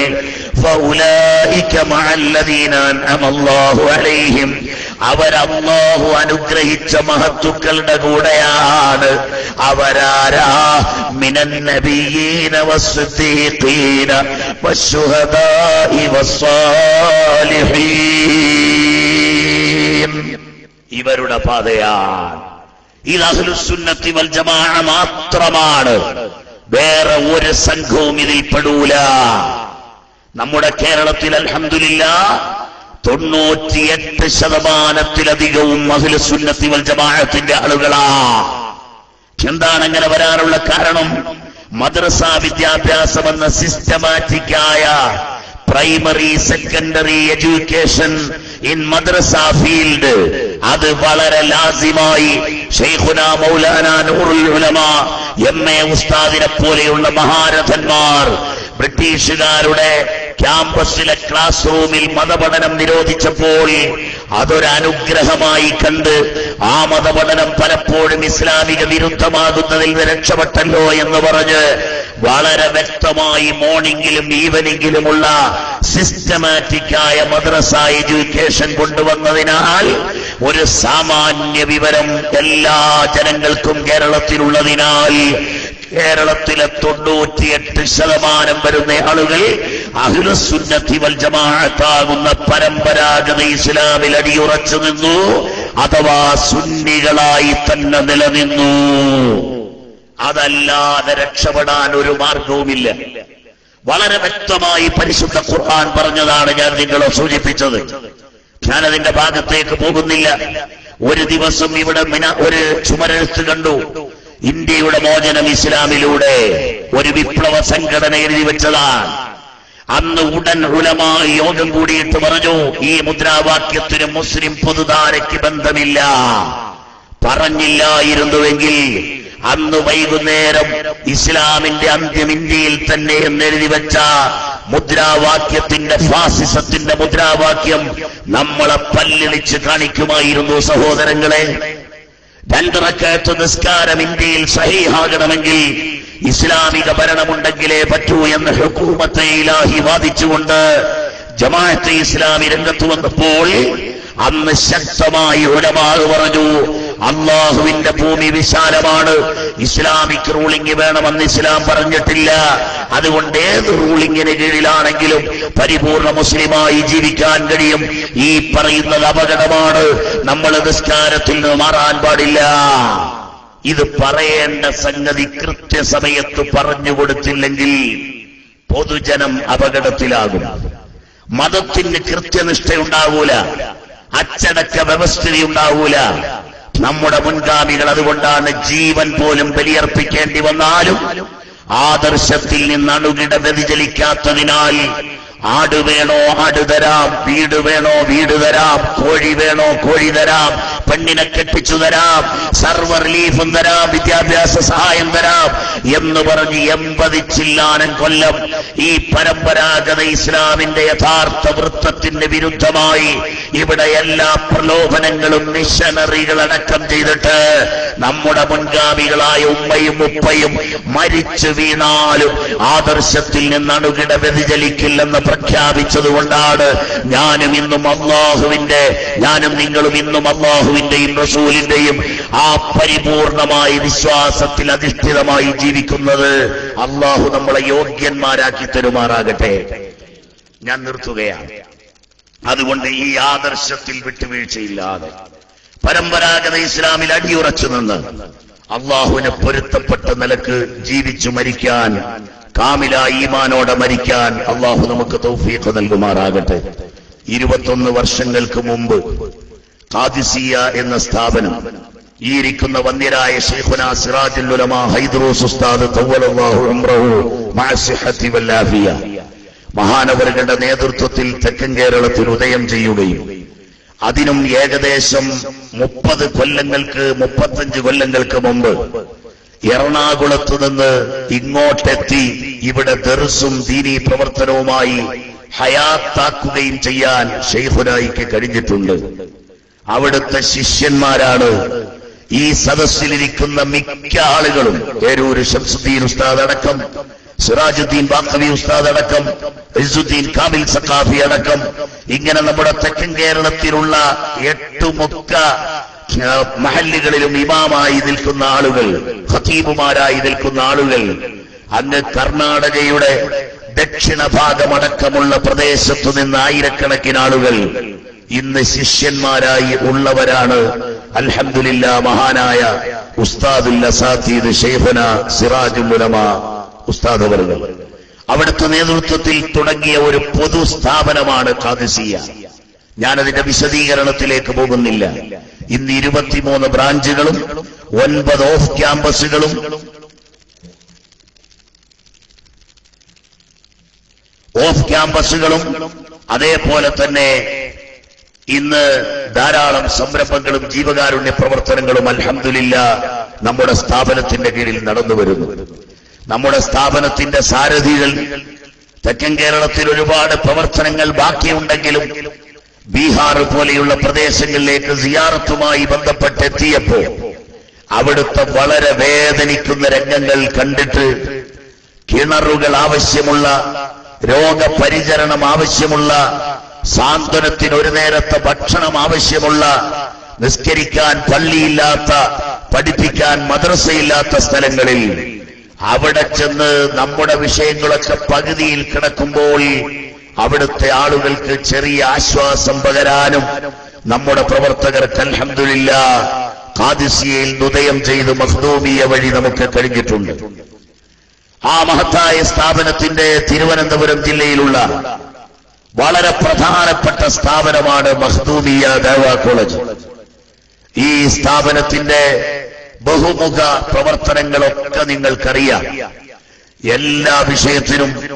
അലൈഹിം അവരല്ലാഹു അനുഗ്രഹിച്ച മഹത്തുക്കളുടെ കൂടെയാണ് അവരാരാ മിനൻ നബിയീന വസ്സദീഖീന വശുഹദാഇ വസ്സാലിഹീൻ ഇവരുടെ പാതയാണ് ഇത് അഹ്ലുസുന്നത്തി വൽ ജമാഅ മാത്രമാണ് വേറെ ഒരു സംഘവും ഇതിൽ പെടൂല നമ്മുടെ കേരളത്തിൽ അൽഹംദുലില്ല തൊണ്ണൂറ്റിയെട്ട് ശതമാനത്തിലധികവും അഖിലസുന്നത്തി വൽ ജമാഅത്തിന്റെ ആളുകളാ എന്താണ് അങ്ങനെ വരാനുള്ള കാരണം മദ്രസ വിദ്യാഭ്യാസം എന്ന സിസ്റ്റമാറ്റിക്കായ primary secondary education in madrasa field അത് വളരെ ലാസിമായി ഷെയ്ഖുന മൗലാന നൂറുൽ ഉലമ എം എ ഉസ്താദിനെ പോലെയുള്ള മഹാരഥന്മാർ ബ്രിട്ടീഷുകാരുടെ ക്യാമ്പസിലെ ക്ലാസ് റൂമിൽ മതപഠനം നിരോധിച്ചപ്പോൾ അതൊരനുഗ്രഹമായി കണ്ട് ആ മതപഠനം പലപ്പോഴും ഇസ്ലാമിക വിരുദ്ധമാകുന്നതിൽ നിന്ന് രക്ഷപ്പെട്ടല്ലോ എന്ന് പറഞ്ഞ് വളരെ വ്യക്തമായി മോർണിംഗിലും ഈവനിങ്ങിലുമുള്ള സിസ്റ്റമാറ്റിക്കായ മദ്രസ എഡ്യൂക്കേഷൻ കൊണ്ടുവന്നതിനാൽ ഒരു സാമാന്യ വിവരം എല്ലാ ജനങ്ങൾക്കും കേരളത്തിലുള്ളതിനാൽ കേരളത്തിലെ തൊണ്ണൂറ്റിയെട്ട് ശതമാനം വരുന്ന ആളുകൾ അഖിലസുന്നത്തി വൽ ജമാഅത്താകുന്ന പരമ്പരാഗത ഇസ്ലാമിൽ അടിയുറച്ചു നിന്നു അഥവാ സുന്നികളായി തന്നെ നിലനിന്നു അതല്ലാതെ രക്ഷപ്പെടാൻ ഒരു മാർഗവുമില്ല വളരെ വ്യക്തമായി പരിശുദ്ധ ഖുർആൻ പറഞ്ഞതാണ് ഞാൻ നിങ്ങളെ സൂചിപ്പിച്ചത് ഞാനതിന്റെ ഭാഗത്തേക്ക് പോകുന്നില്ല ഒരു ദിവസം ഇവിടെ മിന ഒരു ചുമരെഴുത്ത് കണ്ടു ഇന്ത്യയുടെ മോചനം ഇസ്ലാമിലൂടെ ഒരു വിപ്ലവ സംഘടന എഴുതി വെച്ചതാണ് അന്ന് ഉടൻ ഉലമായി യോഗം കൂടിയിട്ട് പറഞ്ഞു ഈ മുദ്രാവാക്യത്തിന് മുസ്ലിം പൊതുധാരയ്ക്ക് ബന്ധമില്ല പറഞ്ഞില്ലായിരുന്നുവെങ്കിൽ അന്ന് വൈകുന്നേരം ഇസ്ലാമിന്റെ അന്ത്യം ഇന്ത്യയിൽ തന്നെ എന്നെഴുതി വെച്ച മുദ്രാവാക്യത്തിന്റെ ഫാസിസത്തിന്റെ മുദ്രാവാക്യം നമ്മളെ പല്ലിളിച്ച് കാണിക്കുമായിരുന്നു സഹോദരങ്ങളെ രണ്ടിറക്കത്ത് നിസ്കാരം ഇന്ത്യയിൽ സഹീഹാകണമെങ്കിൽ ഇസ്ലാമിക ഭരണമുണ്ടെങ്കിലേ പറ്റൂ എന്ന് ഹുക്കൂമത്തെ ഇലാഹി വാദിച്ചുകൊണ്ട് ജമാഅത്തെ ഇസ്ലാമി രംഗത്ത് വന്നപ്പോൾ അന്ന് ശക്തമായി ഉടമാവ് പറഞ്ഞു അള്ളാഹുവിന്റെ ഭൂമി വിശാലമാണ് ഇസ്ലാമിക് റൂളിംഗ് വേണമെന്ന് ഇസ്ലാം പറഞ്ഞിട്ടില്ല അതുകൊണ്ട് ഏത് റൂളിംഗിന് കീഴിലാണെങ്കിലും പരിപൂർണ മുസ്ലിമായി ജീവിക്കാൻ കഴിയും ഈ പറയുന്നത് അപകടമാണ് നമ്മൾ നിസ്കാരത്തിൽ നിന്ന് മാറാൻ പാടില്ല ഇത് പറയേണ്ട സംഗതി കൃത്യസമയത്ത് പറഞ്ഞു കൊടുത്തില്ലെങ്കിൽ പൊതുജനം അപകടത്തിലാകും മതത്തിന് കൃത്യനിഷ്ഠയുണ്ടാവൂല അച്ചടക്ക വ്യവസ്ഥിതി ഉണ്ടാവൂല നമ്മുടെ മുൻഗാമികൾ അതുകൊണ്ടാണ് ജീവൻ പോലും ബലിയർപ്പിക്കേണ്ടി വന്നാലും ആദർശത്തിൽ നിന്ന് അണുകിട വ്യതിചലിക്കാത്തതിനാൽ ആട് വേണോ ആട് തരാം വീട് വേണോ വീട് തരാം കോഴി വേണോ കോഴി തരാം പെണ്ണിനെ കെട്ടിച്ചു തരാം സർവ റിലീഫും തരാം വിദ്യാഭ്യാസ സഹായം തരാം എന്ന് പറഞ്ഞ് എൺപത് ചില്ലാനം കൊല്ലം ഈ പരമ്പരാഗത ഇസ്ലാമിന്റെ യഥാർത്ഥ വൃത്തത്തിന് വിരുദ്ധമായി ഇവിടെ എല്ലാ പ്രലോഭനങ്ങളും മിഷനറികൾ അടക്കം ചെയ്തിട്ട് നമ്മുടെ മുൻഗാമികളായ ഉമ്മയും ഉപ്പയും മരിച്ചു വീണാലും ആദർശത്തിൽ നിന്ന് അണുകിട വ്യതിചലിക്കില്ലെന്ന് പ്രഖ്യാപിച്ചതുകൊണ്ടാണ് ഞാനും ഇന്നും അള്ളാഹുവിന്റെ ഞാനും നിങ്ങളും ഇന്നും അള്ളാഹുവിന്റെയും റസൂലിന്റെയും ആ പരിപൂർണമായ വിശ്വാസത്തിൽ അധിഷ്ഠിതമായി ജീവിക്കുന്നത് അള്ളാഹു നമ്മളെ യോഗ്യന്മാരാക്കി തരുമാറാകട്ടെ ഞാൻ നിർത്തുകയാണ് അതുകൊണ്ട് ഈ ആദർശത്തിൽ വിട്ടുവീഴ്ചയില്ലാതെ പരമ്പരാഗത ഇസ്ലാമിൽ അടിയുറച്ചു നിന്ന് അള്ളാഹുവിനെ പൊരുത്തപ്പെട്ട നിലക്ക് ജീവിച്ചു മരിക്കാൻ കാമില ഈമാനോടെ മരിക്കാൻ അള്ളാഹു നമുക്ക് തൗഫീഖ് നൽകുമാറാകട്ടെ ഇരുപത്തൊന്ന് വർഷങ്ങൾക്ക് മുമ്പ് ഖാദിസിയ എന്ന സ്ഥാപനം ഈ ഇരിക്കുന്ന വന്യരായ ഷെയ്ഖുന സിറാജുൽ ഉലമ ഹൈദ്രൂസ് ഉസ്താദ് തവ്വലല്ലാഹു ഉംറഹു മഅ സിഹത്തി വല്ലാഫിയ മഹാനവറുകളുടെ നേതൃത്വത്തിൽ തെക്കൻ കേരളത്തിൽ ഉദയം ചെയ്യുകയും അതിനും ഏകദേശം മുപ്പത് കൊല്ലങ്ങൾക്ക് മുപ്പത്തഞ്ച് കൊല്ലങ്ങൾക്ക് മുമ്പ് എറണാകുളത്ത് നിന്ന് ഇങ്ങോട്ടെത്തി ഇവിടെ ദർസും ദീനീ പ്രവർത്തനവുമായി ഹയാത്താക്കുകയും ചെയ്യാൻ ഷെയ്ഖുനായിക്ക് കഴിഞ്ഞിട്ടുണ്ട് അവിടുത്തെ ശിഷ്യന്മാരാണ് ഈ സദസ്സിലിരിക്കുന്ന മിക്ക ആളുകളും പേരൂര് ഷംസുദ്ദീൻ ഉസ്താദ് അടക്കം സിറാജുദ്ദീൻ ബാക്കവി ഉസ്താദ് അടക്കം ഇസുദ്ദീൻ കാമിൽ സക്കാഫി അടക്കം ഇങ്ങനെ നമ്മുടെ തെക്കൻ കേരളത്തിലുള്ള എട്ടുമൊക്ക മഹല്ലുകളിലും ഇമാമായി നിൽക്കുന്ന ആളുകൾ ഖത്തീബുമാരായി നിൽക്കുന്ന ആളുകൾ അങ്ങ് കർണാടകയുടെ ദക്ഷിണ ഭാഗമടക്കമുള്ള പ്രദേശത്തു നിന്ന് ആയിരക്കണക്കിന് ആളുകൾ ഇന്ന് ശിഷ്യന്മാരായി ഉള്ളവരാണ് അൽഹംദുലില്ല മഹാനായ ഉസ്താദുൽ അസാത്തീദ് ഷെയ്ഖുന സിറാജുൽ ഉലമ ഉസ്താദ് അവറുകൾ അവിടുത്തെ നേതൃത്വത്തിൽ തുടങ്ങിയ ഒരു പൊതു സ്ഥാപനമാണ് ഖാദിസിയ ഞാനതിന്റെ വിശദീകരണത്തിലേക്ക് പോകുന്നില്ല ഇന്ന് ഇരുപത്തിമൂന്ന് ബ്രാഞ്ചുകളും ഒൻപത് ഓഫ് ക്യാമ്പസുകളും ഓഫ് ക്യാമ്പസുകളും അതേപോലെ തന്നെ ഇന്ന് ധാരാളം സംരംഭങ്ങളും ജീവകാരുണ്യ പ്രവർത്തനങ്ങളും അൽഹംദുലില്ല നമ്മുടെ സ്ഥാപനത്തിന്റെ കീഴിൽ നടന്നു വരുന്നു നമ്മുടെ സ്ഥാപനത്തിന്റെ സാരഥികൾ തെക്കൻ കേരളത്തിൽ ഒരുപാട് പ്രവർത്തനങ്ങൾ ബാക്കിയുണ്ടെങ്കിലും ബീഹാർ പോലെയുള്ള പ്രദേശങ്ങളിലേക്ക് സിയാറത്തുമായി ബന്ധപ്പെട്ടെത്തിയപ്പോ അവിടുത്തെ വളരെ വേദനിക്കുന്ന രംഗങ്ങൾ കണ്ടിട്ട് കിണറുകൾ ആവശ്യമുള്ള രോഗപരിചരണം ആവശ്യമുള്ള സാന്ത്വനത്തിന് ഒരു നേരത്തെ ഭക്ഷണം ആവശ്യമുള്ള നിസ്കരിക്കാൻ പള്ളിയില്ലാത്ത പഠിപ്പിക്കാൻ മദ്രസയില്ലാത്ത സ്ഥലങ്ങളിൽ അവിടെ ചെന്ന് നമ്മുടെ വിഷയങ്ങളൊക്കെ പകുതിയിൽ കിടക്കുമ്പോൾ അവിടുത്തെ ആളുകൾക്ക് ചെറിയ ആശ്വാസം പകരാനും നമ്മുടെ പ്രവർത്തകർക്ക് അൽഹംദുലില്ല കാദിസിയയിൽ ഉദയം ചെയ്ത് മഖ്ദൂമിയ വഴി നമുക്ക് കഴിഞ്ഞിട്ടുണ്ട് ആ മഹത്തായ സ്ഥാപനത്തിന്റെ തിരുവനന്തപുരം ജില്ലയിലുള്ള വളരെ പ്രധാനപ്പെട്ട സ്ഥാപനമാണ് മഖ്ദൂമിയ ദേവ കോളേജ് ഈ സ്ഥാപനത്തിന്റെ ബഹുമുഖ പ്രവർത്തനങ്ങളൊക്കെ നിങ്ങൾക്കറിയാം എല്ലാ വിഷയത്തിനും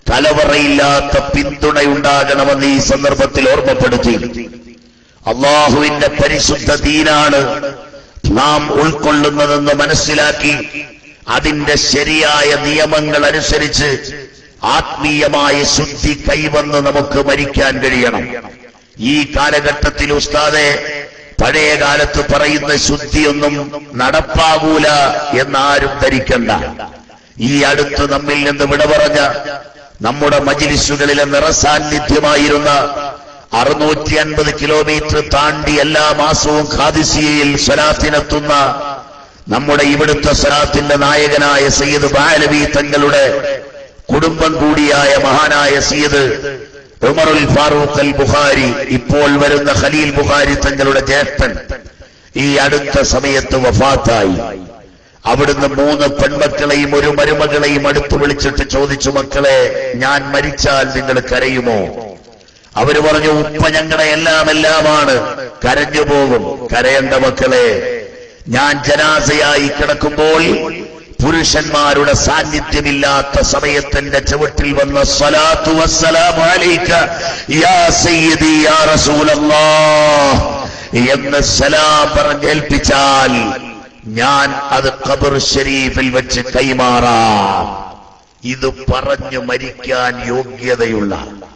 കലവറയില്ലാത്ത പിന്തുണയുണ്ടാകണമെന്ന് ഈ സന്ദർഭത്തിൽ ഓർമ്മപ്പെടുത്തി അള്ളാഹുവിന്റെ പരിശുദ്ധ ദീനാണ് നാം ഉൾക്കൊള്ളുന്നതെന്ന് മനസ്സിലാക്കി അതിന്റെ ശരിയായ നിയമങ്ങൾ അനുസരിച്ച് ആത്മീയമായ ശുദ്ധി കൈവന്ന് നമുക്ക് മരിക്കാൻ കഴിയണം ഈ കാലഘട്ടത്തിൽ ഉസ്താദെ പഴയ കാലത്ത് പറയുന്ന ശുദ്ധിയൊന്നും നടപ്പാകൂല എന്നാരും ധരിക്കണ്ട ഈ അടുത്ത് നമ്മിൽ നിന്ന് വിട പറഞ്ഞ നമ്മുടെ മജിലിസുകളിലെ നിറസാന്നിധ്യമായിരുന്ന അറുന്നൂറ്റി അൻപത് കിലോമീറ്റർ താണ്ടി എല്ലാ മാസവും ഖാദിസിയയിൽ സ്വലാത്തിനെത്തുന്ന നമ്മുടെ ഇവിടുത്തെ സ്വലാത്തിന്റെ നായകനായ സയ്യിദ് ബാലവി തങ്ങളുടെ കുടുംബം കൂടിയായ മഹാനായ സയ്യിദ് ഉമറുൽ ഫാറൂഖ് അൽ ബുഖാരി ഇപ്പോൾ വരുന്ന ഖലീൽ ബുഖാരി തങ്ങളുടെ ജ്യേഷ്ഠൻ ഈ അടുത്ത സമയത്ത് വഫാത്തായി അവിടുന്ന് മൂന്ന് പെൺമക്കളെയും ഒരു മരുമകളെയും അടുത്ത് വിളിച്ചിട്ട് ചോദിച്ചു മക്കളെ ഞാൻ മരിച്ചാൽ നിങ്ങൾ കരയുമോ അവര് പറഞ്ഞു ഉപ്പ ഞങ്ങളുടെ എല്ലാം എല്ലാമാണ് കരഞ്ഞു പോകും കരയേണ്ട മക്കളെ ഞാൻ ജനാസയായി കിടക്കുമ്പോൾ പുരുഷന്മാരുടെ സാന്നിധ്യമില്ലാത്ത സമയത്തിന്റെ ചുവട്ടിൽ വന്ന സ്വലാത്തു വസ്സലാമു അലൈക യാ സയ്യിദി യാ റസൂലല്ലാഹ് എന്ന് സലാം പറഞ്ഞേൽപ്പിച്ചാൽ ഞാൻ അത് ഖബർ ഷരീഫിൽ വെച്ച് കൈമാറാം ഇത് പറഞ്ഞു മരിക്കാൻ യോഗ്യതയുള്ള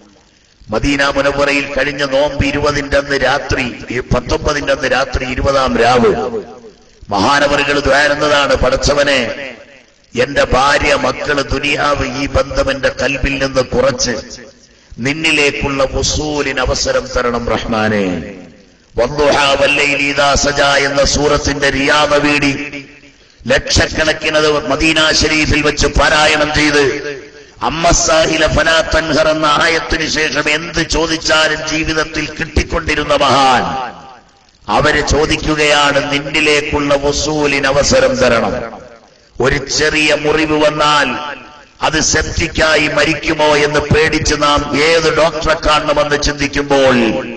മദീന മുനപ്പുറയിൽ കഴിഞ്ഞ നോമ്പ് ഇരുപതിന്റെ അന്ന് രാത്രി ഈ പത്തൊമ്പതിന്റെ അന്ന് രാത്രി ഇരുപതാം രാവ് മഹാനവറുകൾ ദ്വാരുന്നതാണ് പടച്ചവനെ എന്റെ ഭാര്യ മക്കള് ദുനിയാവ് ഈ ബന്ധം എന്റെ കൽബിൽ നിന്ന് കുറച്ച് നിന്നിലേക്കുള്ള വസൂലിന് അവസരം തരണം റഹ്മാനെ വന്നുഹാ വല്ലൈലി ഇദാ സജാ എന്ന സൂറത്തിന്റെ റിയാദ വീടി ലക്ഷക്കണക്കിനത് മദീന ഷരീഫിൽ വെച്ച് പാരായണം ചെയ്ത് അമ്മസാഹില ഫലാ തൻഹർ എന്ന ആയത്തിനു ശേഷം എന്ത് ചോദിച്ചാലും ജീവിതത്തിൽ കിട്ടിക്കൊണ്ടിരുന്ന മഹാൻ അവര് ചോദിക്കുകയാണ് നിന്നിലേക്കുള്ള വസൂലിന് അവസരം തരണം ഒരു ചെറിയ മുറിവ് വന്നാൽ അത് സെപ്റ്റിക്കായി മരിക്കുമോ എന്ന് പേടിച്ച് നാം ഏത് ഡോക്ടറെ കാണണമെന്ന് ചിന്തിക്കുമ്പോൾ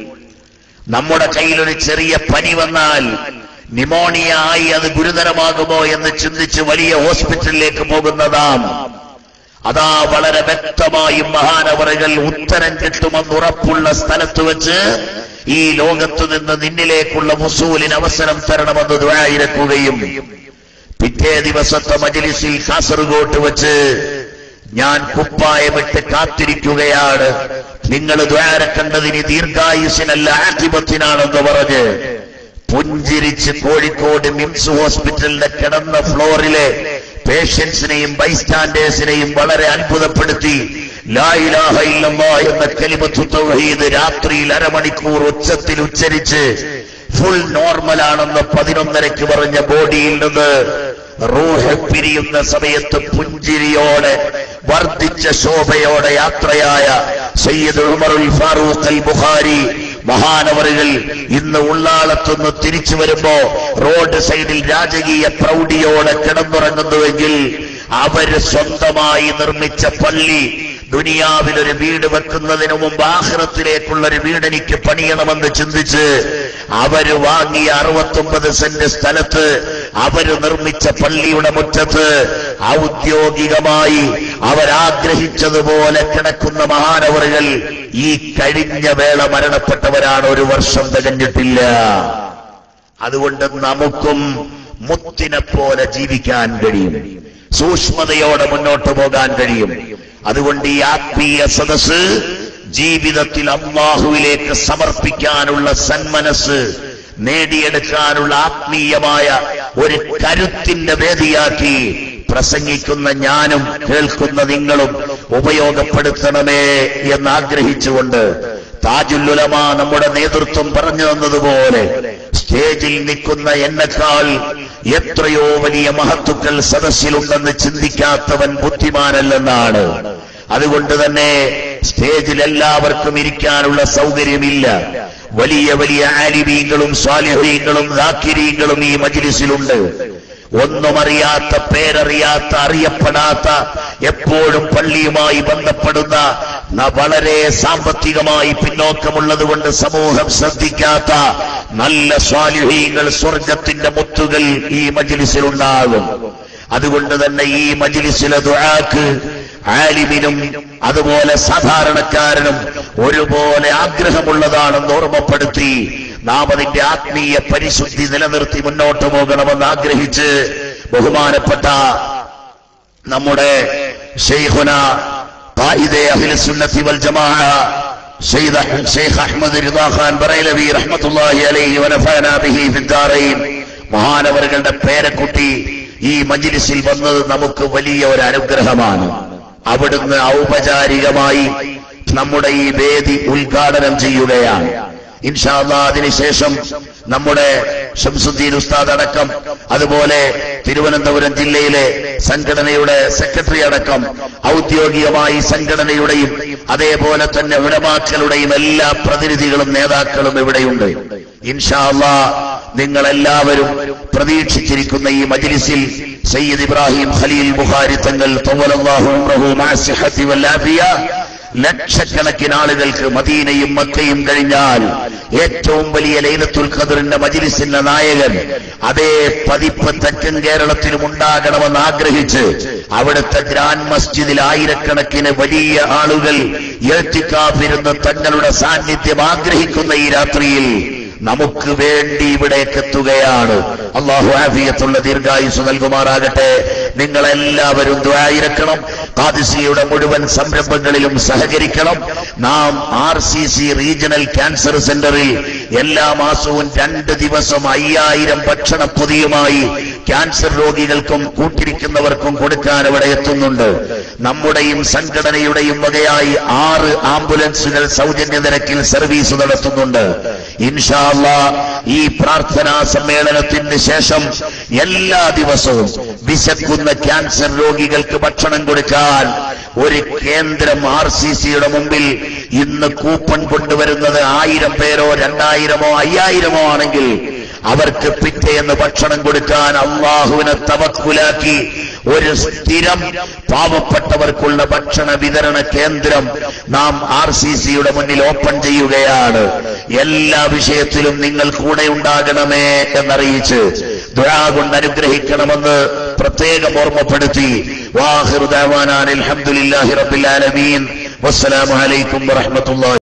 നമ്മുടെ കയ്യിലൊരു ചെറിയ പനി വന്നാൽ നിമോണിയ ആയി അത് ഗുരുതരമാകുമോ എന്ന് ചിന്തിച്ച് വലിയ ഹോസ്പിറ്റലിലേക്ക് പോകുന്നതാം അതാ വളരെ വ്യക്തമായും മഹാനവറുകൾ ഉത്തരം കിട്ടുമെന്ന് ഉറപ്പുള്ള സ്ഥലത്ത് വെച്ച് ഈ ലോകത്തു നിന്ന് നിന്നിലേക്കുള്ള മുസൂലിന് അവസരം തരണമെന്ന് ദ്വായിരക്കുകയും പിറ്റേ ദിവസത്തെ മജലിസിൽ കാസർഗോട്ട് വെച്ച് ഞാൻ കുപ്പായമിട്ട് കാത്തിരിക്കുകയാണ് നിങ്ങൾ ദ്വാരക്കണ്ടതിന് ദീർഘായുസിനല്ല ആധിപത്യനാണെന്ന് പറഞ്ഞ് പുഞ്ചിരിച്ച് കോഴിക്കോട് മിംസ് ഹോസ്പിറ്റലിന്റെ കിടന്ന ഫ്ലോറിലെ പേഷ്യൻസിനെയും ബൈസ്റ്റാൻഡേഴ്സിനെയും വളരെ അത്ഭുതപ്പെടുത്തി ലാ ഇലാഹ ഇല്ലല്ലാഹ് എന്ന കലിമത്തു തൗഹീദ് രാത്രിയിൽ അരമണിക്കൂർ ഉച്ചത്തിൽ ഉച്ചരിച്ച് ഫുൾ നോർമലാണെന്ന് പതിനൊന്നരയ്ക്ക് പറഞ്ഞ ബോഡിയിൽ നിന്ന് റൂഹ് പിരിയുന്ന സമയത്ത് പുഞ്ചിരിയോടെ വർദ്ധിച്ച ശോഭയോടെ യാത്രയായ സയ്യിദ് ഉമറുൽ ഫാറൂഖ് അൽ ബുഖാരി മഹാനവറുകൾ ഇന്ന് ഉള്ളാളത്തുനിന്ന് തിരിച്ചു വരുമ്പോ റോഡ് സൈഡിൽ രാജകീയ പ്രൗഢിയോടെ കിടന്നുറങ്ങുന്നുവെങ്കിൽ അവര് സ്വന്തമായി നിർമ്മിച്ച പള്ളി ദുനിയാവിൽ ഒരു വീട് വെക്കുന്നതിന് മുമ്പ് ആഹ്റത്തിലേക്കുള്ള ഒരു വീട് എനിക്ക് പണിയണമെന്ന് ചിന്തിച്ച് അവര് വാങ്ങിയ അറുപത്തൊമ്പത് സെന്റ് സ്ഥലത്ത് അവര് നിർമ്മിച്ച പള്ളിയുടെ മുറ്റത്ത് ഔദ്യോഗികമായി അവരാഗ്രഹിച്ചതുപോലെ കിടക്കുന്ന മഹാനവറുകൾ ഈ കഴിഞ്ഞ വേള മരണപ്പെട്ടവരാണ് ഒരു വർഷം തികഞ്ഞിട്ടില്ല അതുകൊണ്ട് നമുക്കും മുത്തിനെ പോലെ ജീവിക്കാൻ കഴിയും സൂക്ഷ്മതയോടെ മുന്നോട്ട് പോകാൻ കഴിയും അതുകൊണ്ട് ഈ ആത്മീയ സദസ് ജീവിതത്തിൽ അള്ളാഹുവിലേക്ക് സമർപ്പിക്കാനുള്ള സന്മനസ് നേടിയെടുക്കാനുള്ള ആത്മീയമായ ഒരു കരുത്തിന്റെ വേദിയാക്കി പ്രസംഗിക്കുന്ന ഞാനും കേൾക്കുന്ന നിങ്ങളും ഉപയോഗപ്പെടുത്തണമേ എന്ന് ആഗ്രഹിച്ചുകൊണ്ട് താജുല്ലുലമ നമ്മുടെ നേതൃത്വം പറഞ്ഞു തന്നതുപോലെ സ്റ്റേജിൽ നിൽക്കുന്ന എന്നെക്കാൾ എത്രയോ വലിയ മഹത്തുക്കൾ സദസ്സിലുണ്ടെന്ന് ചിന്തിക്കാത്തവൻ ബുദ്ധിമാനല്ലെന്നാണ് അതുകൊണ്ട് തന്നെ സ്റ്റേജിൽ എല്ലാവർക്കും ഇരിക്കാനുള്ള സൗകര്യമില്ല വലിയ വലിയ ആലിമീങ്ങളും സ്വാലിഹീങ്ങളും ദാക്കിരീങ്ങളും ഈ മജിലിസിലുണ്ട് ഒന്നും അറിയാത്ത പേരറിയാത്ത അറിയപ്പെടാത്ത എപ്പോഴും പള്ളിയുമായി ബന്ധപ്പെടുന്ന ന- വളരെ സാമ്പത്തികമായി പിന്നോക്കമുള്ളത് കൊണ്ട് സമൂഹം ശ്രദ്ധിക്കാത്ത നല്ല സ്വാലിഹീങ്ങൾ സ്വർഗത്തിന്റെ മുത്തുകൾ ഈ മജിലിസിലുണ്ടാകും അതുകൊണ്ട് തന്നെ ഈ മജിലിസിലെ ദുആക്ക് ആലിമിനും അതുപോലെ സാധാരണക്കാരനും ഒരുപോലെ ആഗ്രഹമുള്ളതാണെന്ന് ഓർമ്മപ്പെടുത്തി നാം അതിന്റെ ആത്മീയ പരിശുദ്ധി നിലനിർത്തി മുന്നോട്ട് പോകണമെന്ന് ആഗ്രഹിച്ച് ബഹുമാനപ്പെട്ട നമ്മുടെ ഷെയ്ഖുന ഖായിദെ അഹ്ലു സുന്നത്തി വൽ ജമാഅ സയ്യിദ് അഹ്- ഷെയ്ഖ് അഹ്മദ് റിദാ ഖാൻ ബറൈലവി റഹ്മത്തുള്ളാഹി അലൈഹി വനഫഅന ബിഹി ഫിദ്ദാറൈൻ മഹാനവറുകളുടെ പേരക്കുട്ടി ഈ മജ്ലിസിൽ വന്നത് നമുക്ക് വലിയ ഒരു അനുഗ്രഹമാണ് അവിടുന്ന് ഔപചാരികമായി നമ്മുടെ ഈ വേദി ഉദ്ഘാടനം ചെയ്യുകയാണ് ഇൻഷാല്ലാ അതിനുശേഷം നമ്മുടെ ഷംസുദ്ദീൻ ഉസ്താദ് അടക്കം അതുപോലെ തിരുവനന്തപുരം ജില്ലയിലെ സംഘടനയുടെ സെക്രട്ടറി അടക്കം ഔദ്യോഗികമായി സംഘടനയുടെയും അതേപോലെ തന്നെ ഉടമാക്കളുടെയും എല്ലാ പ്രതിനിധികളും നേതാക്കളും ഇവിടെയുണ്ട് ഇൻഷാല്ലാ നിങ്ങളെല്ലാവരും പ്രതീക്ഷിച്ചിരിക്കുന്ന ഈ മജ്ലിസിൽ സയ്യിദ് ഇബ്രാഹിം ഖലീൽ ബുഖാരി തങ്ങൾ തവ്വലല്ലാഹു ഉംറഹു മഅ സിഹത്തി വൽ ആഫിയ ലക്ഷക്കണക്കിന് ആളുകൾക്ക് മദീനയും മക്കയും കഴിഞ്ഞാൽ ഏറ്റവും വലിയ ലൈലത്തുൽ ഖദറിന്റെ മജിലിസിന്റെ നായകൻ അതേ പതിപ്പ് തെക്കൻ കേരളത്തിലും ഉണ്ടാകണമെന്ന് ആഗ്രഹിച്ച് അവിടുത്തെ ഗ്രാൻഡ് മസ്ജിദിൽ ആയിരക്കണക്കിന് വലിയ ആളുകൾ എഴുത്തിക്കാഫിരുന്ന് തങ്ങളുടെ സാന്നിധ്യം ആഗ്രഹിക്കുന്ന ഈ രാത്രിയിൽ നമുക്ക് വേണ്ടി ഇവിടേക്ക് എത്തുകയാണ് അള്ളാഹു ആഫിയത്തുള്ള ദീർഘായുസ് നൽകുമാറാകട്ടെ നിങ്ങളെല്ലാവരും ദ്വായിരക്കണം കാദിസിയുടെ മുഴുവൻ സംരംഭങ്ങളിലും സഹകരിക്കണം നാം R C C regional cancer സെന്ററിൽ എല്ലാ മാസവും രണ്ട് ദിവസം അയ്യായിരം ഭക്ഷണ പൊതിയുമായി ക്യാൻസർ രോഗികൾക്കും കൂട്ടിരിക്കുന്നവർക്കും കൊടുക്കാൻ ഇവിടെ എത്തുന്നുണ്ട് നമ്മുടെയും സംഘടനയുടെയും വകയായി ആറ് ആംബുലൻസുകൾ സൗജന്യ നിരക്കിൽ സർവീസ് നടത്തുന്നുണ്ട് ഇൻഷാല്ല ഈ പ്രാർത്ഥനാ സമ്മേളനത്തിന് ശേഷം എല്ലാ ദിവസവും വിശക്കുന്ന ക്യാൻസർ രോഗികൾക്ക് ഭക്ഷണം കൊടുക്കാൻ ഒരു കേന്ദ്രം ആർ സി സിയുടെ മുമ്പിൽ ഇന്ന് കൂപ്പൺ കൊണ്ടുവരുന്നത് ആയിരം പേരോ രണ്ടായിരമോ അയ്യായിരമോ ആണെങ്കിൽ അവർക്ക് പിറ്റേന്ന് ഭക്ഷണം കൊടുക്കാൻ അള്ളാഹുവിനെ തവക്കുലാക്കി ഒരു സ്ഥിരം പാവപ്പെട്ടവർക്കുള്ള ഭക്ഷണ വിതരണ കേന്ദ്രം നാം ആർ സി സിയുടെ മുന്നിൽ ഓപ്പൺ ചെയ്യുകയാണ് എല്ലാ വിഷയത്തിലും നിങ്ങൾ കൂടെ ഉണ്ടാകണമേ എന്നറിയിച്ച് ദുരാ കൊണ്ട് അനുഗ്രഹിക്കണമെന്ന് പ്രത്യേകം ഓർമ്മപ്പെടുത്തി വാഹിറുദാവാനാൻ അലഹമുല്ലാഹി റബ്ബിൽ ആലമീൻ വസ്സലാമു അലൈക്കും വറഹ്മത്തുള്ളാഹി